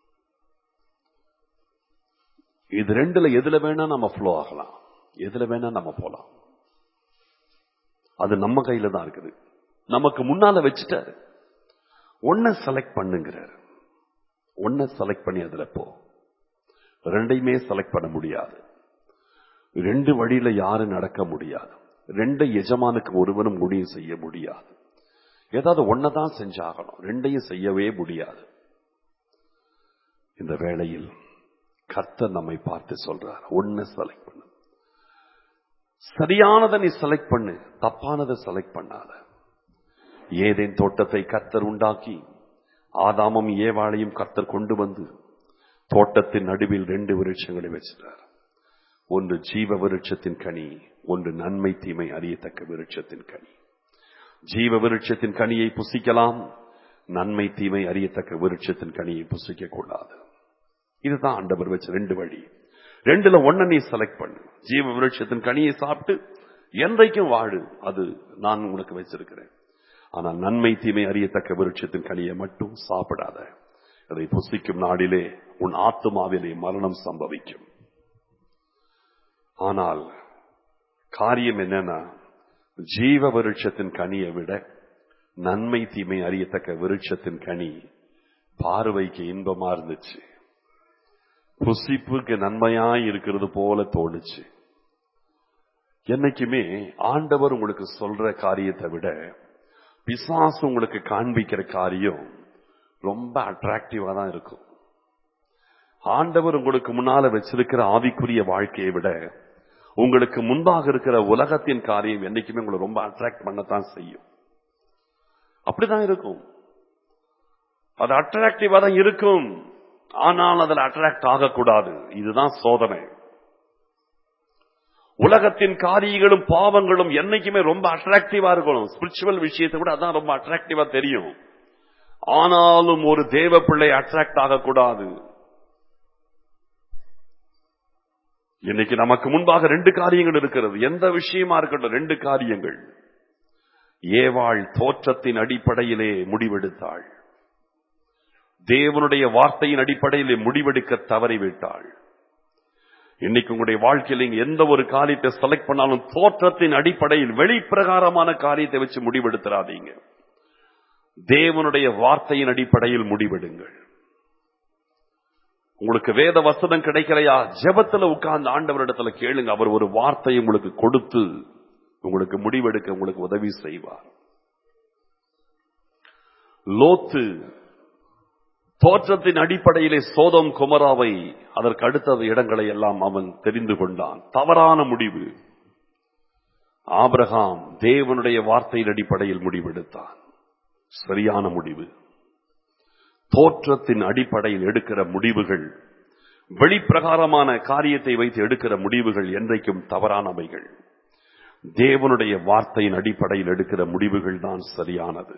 இது ரெண்டுல எதுல வேணா நம்ம ஃப்ளோ ஆகலாம் எதுல வேணா நம்ம போலாம் அது நம்ம கையில தான் இருக்குது நமக்கு முன்னால வச்சுட்டாரு ஒன்ன செலக்ட் பண்ணுங்கிறார் ஒன்ன செலக்ட் பண்ணி அதுல போ ரெண்டையுமே செலக்ட் பண்ண முடியாது ரெண்டு வழியில யாரும் நடக்க முடியாது ரெண்டு எஜமானுக்கு ஒருவனும் முடிவு செய்ய முடியாது ஏதாவது ஒன்னதான் செஞ்சாகணும் ரெண்டையும் செய்யவே முடியாது இந்த வேளையில் கர்த்தர் நம்மை பார்த்து சொல்றார் ஒன்னு செலக்ட் பண்ணு சரியானதை நீ செலக்ட் பண்ணு தப்பானதை செலக்ட் பண்ணாத ஏதேன் தோட்டத்தை கர்த்தர் உண்டாக்கி ஆதாமும் ஏவாளையும் கர்த்தர் கொண்டு வந்து தோட்டத்தின் நடுவில் ரெண்டு விருட்சங்களை வச்சிட்டார் ஒன்று ஜீவ விருட்சத்தின் கனி ஒன்று நன்மை தீமை அறியத்தக்க விருட்சத்தின் கனி ஜீவ விருட்சத்தின் கனியை புசிக்கலாம் நன்மை தீமை அறியத்தக்க விருட்சத்தின் கனியை புசிக்க கூடாது இதுதான் ஆண்டவர் வச்ச ரெண்டு வழி ரெண்டுல ஒன்ன நீ செலக்ட் பண்ணு ஜீவ விருட்சத்தின் கனியை சாப்பிட்டு என்றைக்கும் வாழு அது நான் உனக்கு வச்சிருக்கிறேன் ஆனா நன்மை தீமை அறியத்தக்க விருட்சத்தின் கனியை மட்டும் சாப்பிடாத அதை புசிக்கும் நாடிலே உன் ஆத்துமாவிலே மரணம் சம்பவிக்கும் ஆனால் காரியம் என்னன்னா ஜீவ விருட்சத்தின் கனியை விட நன்மை தீமை அறியத்தக்க விருட்சத்தின் கனி பார்வைக்கு இன்பமா இருந்துச்சு புசிப்புக்கு நன்மையாய் இருக்கிறது போல தோணுச்சு என்னைக்குமே ஆண்டவர் உங்களுக்கு சொல்ற காரியத்தை விட பிசாசு உங்களுக்கு காண்பிக்கிற காரியம் ரொம்ப அட்ராக்டிவா தான் இருக்கும் ஆண்டவர் உங்களுக்கு முன்னால வச்சிருக்கிற ஆவிக்குரிய வாழ்க்கையை விட உங்களுக்கு முன்பாக இருக்கிற உலகத்தின் காரியம் என்னைக்குமே உங்களை ரொம்ப அட்ராக்ட் பண்ணத்தான் செய்யும் அப்படிதான் இருக்கும் அது அட்ராக்டிவா தான் இருக்கும் ஆனால் அதில் அட்ராக்ட் ஆகக்கூடாது இதுதான் சோதனை உலகத்தின் காரியங்களும் பாவங்களும் என்னைக்குமே ரொம்ப அட்ராக்டிவா இருக்கணும் ஸ்பிரிச்சுவல் விஷயத்தை விட அதான் ரொம்ப அட்ராக்டிவா தெரியும் ஆனாலும் ஒரு தேவ பிள்ளை அட்ராக்ட் ஆகக்கூடாது இன்னைக்கு நமக்கு முன்பாக ரெண்டு காரியங்கள் இருக்கிறது எந்த விஷயமா இருக்கட்டும் ரெண்டு காரியங்கள் ஏவாள் தோற்றத்தின் அடிப்படையிலே முடிவெடுத்தாள் தேவனுடைய வார்த்தையின் அடிப்படையிலே முடிவெடுக்க தவறிவிட்டாள் இன்னைக்கு உங்களுடைய வாழ்க்கையில் நீங்க எந்த ஒரு காரியத்தை செலக்ட் பண்ணாலும் தோற்றத்தின் அடிப்படையில் வெளிப்பிரகாரமான காரியத்தை வச்சு முடிவெடுத்துறாதீங்க தேவனுடைய வார்த்தையின் அடிப்படையில் முடிவெடுங்கள் உங்களுக்கு வேத வசனம் கிடைக்கலையா ஜெபத்துல உட்கார்ந்து ஆண்டவரிடத்துல கேளுங்க அவர் ஒரு வார்த்தையை உங்களுக்கு கொடுத்து உங்களுக்கு முடிவெடுக்க உங்களுக்கு உதவி செய்வார் லோத்து தோற்றத்தின் அடிப்படையிலே சோதம் குமராவை அதற்கு அடுத்த இடங்களை எல்லாம் அவன் தெரிந்து கொண்டான் தவறான முடிவு ஆபிரகாம் தேவனுடைய வார்த்தையின் அடிப்படையில் முடிவெடுத்தான் சரியான முடிவு தோற்றத்தின் அடிப்படையில் எடுக்கிற முடிவுகள் வெளிப்பிரகாரமான காரியத்தை வைத்து எடுக்கிற முடிவுகள் என்றைக்கும் தவறானவைகள் தேவனுடைய வார்த்தையின் அடிப்படையில் எடுக்கிற முடிவுகள் தான் சரியானது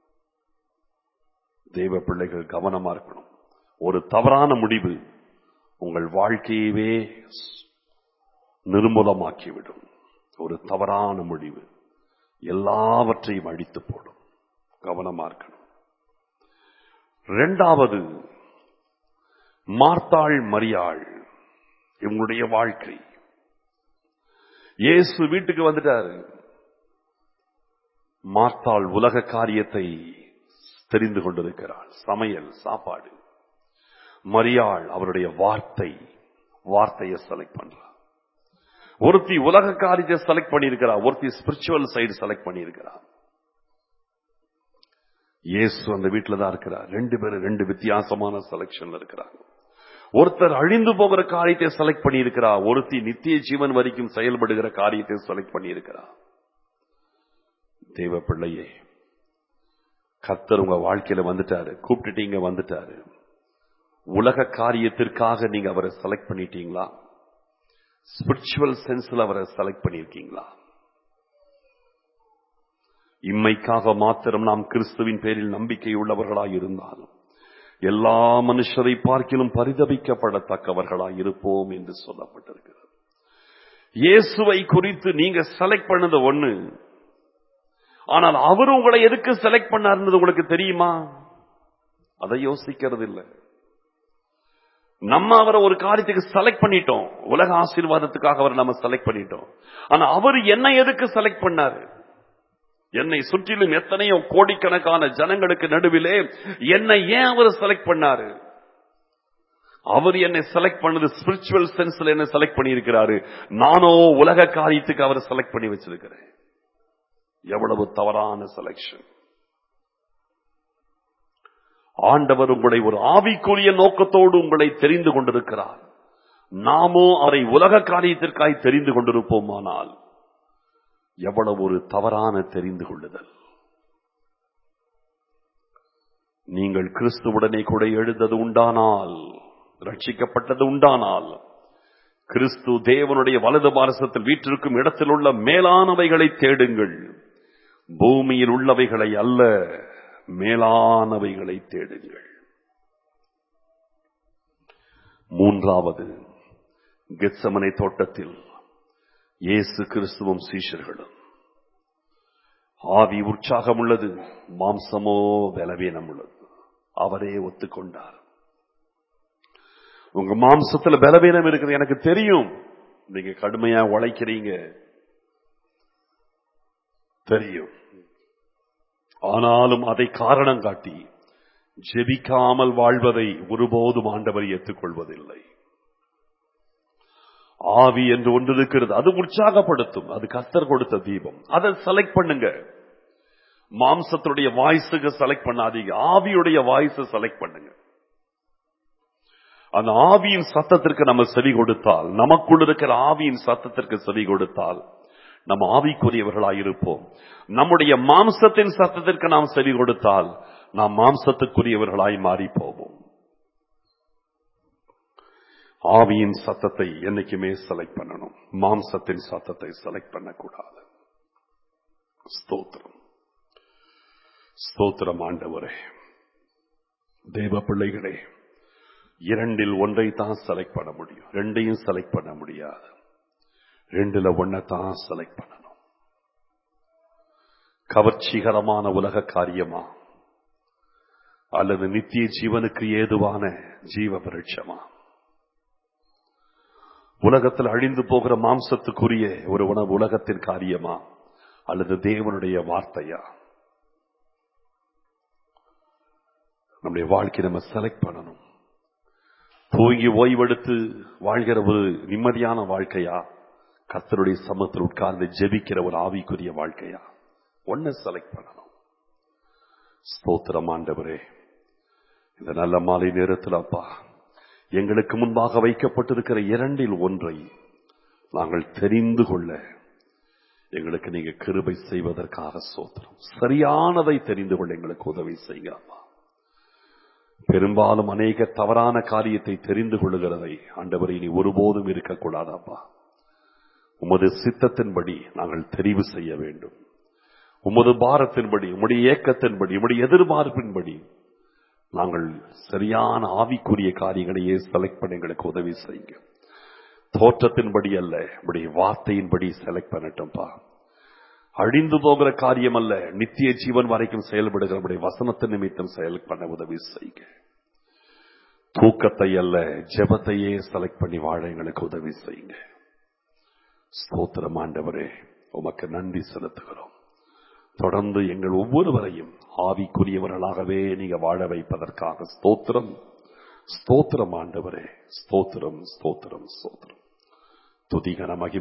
தேவ பிள்ளைகள் கவனமா இருக்கணும் ஒரு தவறான முடிவு உங்கள் வாழ்க்கையவே நிர்மூலமாக்கிவிடும் ஒரு தவறான முடிவு எல்லாவற்றையும் அழித்து போடும் கவனமா இருக்கணும் இரண்டாவது மார்த்தாள் மரியாள் இவங்களுடைய வாழ்க்கை இயேசு வீட்டுக்கு வந்துட்டாரு மார்த்தாள் உலக காரியத்தை தெரிந்து கொண்டிருக்கிறாள் சமையல் சாப்பாடு மரியாள் அவருடைய வார்த்தை வார்த்தையை செலக்ட் பண்றார் ஒருத்தி உலக காரியத்தை செலக்ட் பண்ணியிருக்கிறா ஒருத்தி ஸ்பிரிச்சுவல் சைடு செலக்ட் பண்ணியிருக்கிறா இயேசு அந்த வீட்டுல தான் இருக்கிறார் ரெண்டு பேரும் ரெண்டு வித்தியாசமான செலக்ஷன்ல இருக்கிறாங்க ஒருத்தர் அழிந்து போகிற காரியத்தை செலக்ட் பண்ணியிருக்கிறா ஒருத்தி நித்திய ஜீவன் வரைக்கும் செயல்படுகிற காரியத்தை செலக்ட் பண்ணியிருக்கிறா தேவ பிள்ளையே கர்த்தர் உங்க வாழ்க்கையில வந்துட்டாரு கூப்பிட்டுட்டீங்க வந்துட்டாரு உலக காரியத்திற்காக நீங்க அவரை செலக்ட் பண்ணிட்டீங்களா ஸ்பிரிச்சுவல் சென்ஸ்ல அவரை செலக்ட் பண்ணிருக்கீங்களா இம்மைக்காக மாத்திரம் நாம் கிறிஸ்துவின் பேரில் நம்பிக்கை உள்ளவர்களாய் இருந்தாலும் எல்லா மனுஷரை பார்க்கிலும் பரிதபிக்கப்படத்தக்கவர்களாய் இருப்போம் என்று சொல்லப்பட்டிருக்கிறது இயேசுவை குறித்து நீங்க செலக்ட் பண்ணது ஒண்ணு ஆனால் அவர் உங்களை எதுக்கு செலக்ட் பண்ணாருன்றது உங்களுக்கு தெரியுமா அதை யோசிக்கிறது இல்லை நம்ம அவரை ஒரு காரியத்துக்கு செலக்ட் பண்ணிட்டோம் உலக ஆசீர்வாதத்துக்காக அவரை நம்ம செலக்ட் பண்ணிட்டோம் ஆனா அவர் என்ன எதுக்கு செலக்ட் பண்ணாரு என்னை சுற்றிலும் எத்தனையோ கோடிக்கணக்கான ஜனங்களுக்கு நடுவிலே என்னை ஏன் அவர் செலக்ட் பண்ணாரு அவர் என்னை செலக்ட் பண்ணது ஸ்பிரிச்சுவல் சென்ஸ்ல என்ன செலக்ட் பண்ணியிருக்கிறாரு நானோ உலக காரியத்துக்கு அவர் செலக்ட் பண்ணி வச்சிருக்கிறேன் எவ்வளவு தவறான செலக்ஷன் ஆண்டவர் உங்களை ஒரு ஆவிக்குரிய நோக்கத்தோடு உங்களை தெரிந்து கொண்டிருக்கிறார் நாமோ அவரை உலக காரியத்திற்காய் தெரிந்து கொண்டிருப்போமானால் எவ்வளவு ஒரு தவறான தெரிந்து கொள்ளுதல் நீங்கள் கிறிஸ்துவுடனே கூட எழுந்தது உண்டானால் ரட்சிக்கப்பட்டது உண்டானால் கிறிஸ்து தேவனுடைய வலது பாரசத்தில் வீற்றிருக்கும் இடத்தில் உள்ள மேலானவைகளை தேடுங்கள் பூமியில் உள்ளவைகளை அல்ல மேலானவைகளை தேடுங்கள் மூன்றாவது கெத்சமனை தோட்டத்தில் இயேசு கிறிஸ்துவும் சீஷர்களும் ஆவி உற்சாகம் உள்ளது மாம்சமோ பலவீனம் உள்ளது அவரே ஒத்துக்கொண்டார் உங்க மாம்சத்துல பலவீனம் இருக்குது எனக்கு தெரியும் நீங்க கடுமையா உழைக்கிறீங்க தெரியும் ஆனாலும் அதை காரணம் காட்டி ஜெபிக்காமல் வாழ்வதை ஒருபோதும் ஆண்டவர் ஏற்றுக்கொள்வதில்லை ஆவி என்று ஒன்று இருக்கிறது அது உற்சாகப்படுத்தும் அது கத்தர் கொடுத்த தீபம் அதை செலக்ட் பண்ணுங்க மாம்சத்துடைய வாய்ஸுக்கு செலக்ட் பண்ணாதீங்க ஆவியுடைய வாய்ஸ் செலக்ட் பண்ணுங்க அந்த ஆவியின் சத்தத்திற்கு நம்ம செவி கொடுத்தால் நமக்குள் இருக்கிற ஆவியின் சத்தத்திற்கு செவி கொடுத்தால் நம்ம ஆவிக்குரியவர்களாய் இருப்போம் நம்முடைய மாம்சத்தின் சத்தத்திற்கு நாம் செவி கொடுத்தால் நாம் மாம்சத்துக்குரியவர்களாய் மாறி போவோம் ஆவியின் சத்தத்தை என்னைக்குமே செலக்ட் பண்ணணும் மாம்சத்தின் சத்தத்தை செலக்ட் பண்ணக்கூடாது ஸ்தோத்திரம் ஸ்தோத்திரம் ஆண்டவரே தேவ பிள்ளைகளே இரண்டில் ஒன்றை தான் செலக்ட் பண்ண முடியும் ரெண்டையும் செலக்ட் பண்ண முடியாது ரெண்டுல ஒன்னை தான் செலக்ட் பண்ணணும் கவர்ச்சிகரமான உலக காரியமா அல்லது நித்திய ஜீவனுக்கு ஏதுவான ஜீவ பரட்சமா உலகத்தில் அழிந்து போகிற மாம்சத்துக்குரிய ஒரு உணவு உலகத்தின் காரியமா அல்லது தேவனுடைய வார்த்தையா நம்முடைய வாழ்க்கை நம்ம செலக்ட் பண்ணணும் தூங்கி ஓய்வெடுத்து வாழ்கிற ஒரு நிம்மதியான வாழ்க்கையா கத்தருடைய சமத்தில் உட்கார்ந்து ஜெபிக்கிற ஒரு ஆவிக்குரிய வாழ்க்கையா ஒன்ன செலக்ட் பண்ணணும் ஸ்தோத்திரம் ஆண்டவரே இந்த நல்ல மாலை நேரத்தில் அப்பா எங்களுக்கு முன்பாக வைக்கப்பட்டிருக்கிற இரண்டில் ஒன்றை நாங்கள் தெரிந்து கொள்ள எங்களுக்கு நீங்க கிருபை செய்வதற்காக சோத்திரம் சரியானதை தெரிந்து கொள்ள எங்களுக்கு உதவி செய்யுங்க அப்பா பெரும்பாலும் அநேக தவறான காரியத்தை தெரிந்து கொள்ளுகிறதை ஆண்டவரை இனி ஒருபோதும் இருக்கக்கூடாதாப்பா உமது சித்தத்தின்படி நாங்கள் தெரிவு செய்ய வேண்டும் உமது பாரத்தின்படி உம்முடைய ஏக்கத்தின்படி உம்முடைய எதிர்பார்ப்பின்படி நாங்கள் சரியான ஆவிக்குரிய காரியங்களையே செலக்ட் பண்ண எங்களுக்கு உதவி செய்யுங்க தோற்றத்தின்படி அல்ல உடைய வார்த்தையின்படி செலக்ட் பண்ணட்டும்பா அழிந்து போகிற காரியம் அல்ல நித்திய ஜீவன் வரைக்கும் செயல்படுகிற நம்முடைய வசனத்தின் நிமித்தம் செயல் பண்ண உதவி செய்க தூக்கத்தை அல்ல ஜெபத்தையே செலக்ட் பண்ணி வாழ எங்களுக்கு உதவி செய்யுங்க ஸ்தோத்திரம் ஆண்டவரே உமக்கு நன்றி செலுத்துகிறோம் தொடர்ந்து எங்கள் ஒவ்வொருவரையும் ஆவிக்குரியவர்களாகவே நீங்க வாழ வைப்பதற்காக ஸ்தோத்திரம் ஸ்தோத்திரம் ஆண்டவரே ஸ்தோத்திரம் ஸ்தோத்திரம் ஸ்தோத்திரம் துதிகன மகி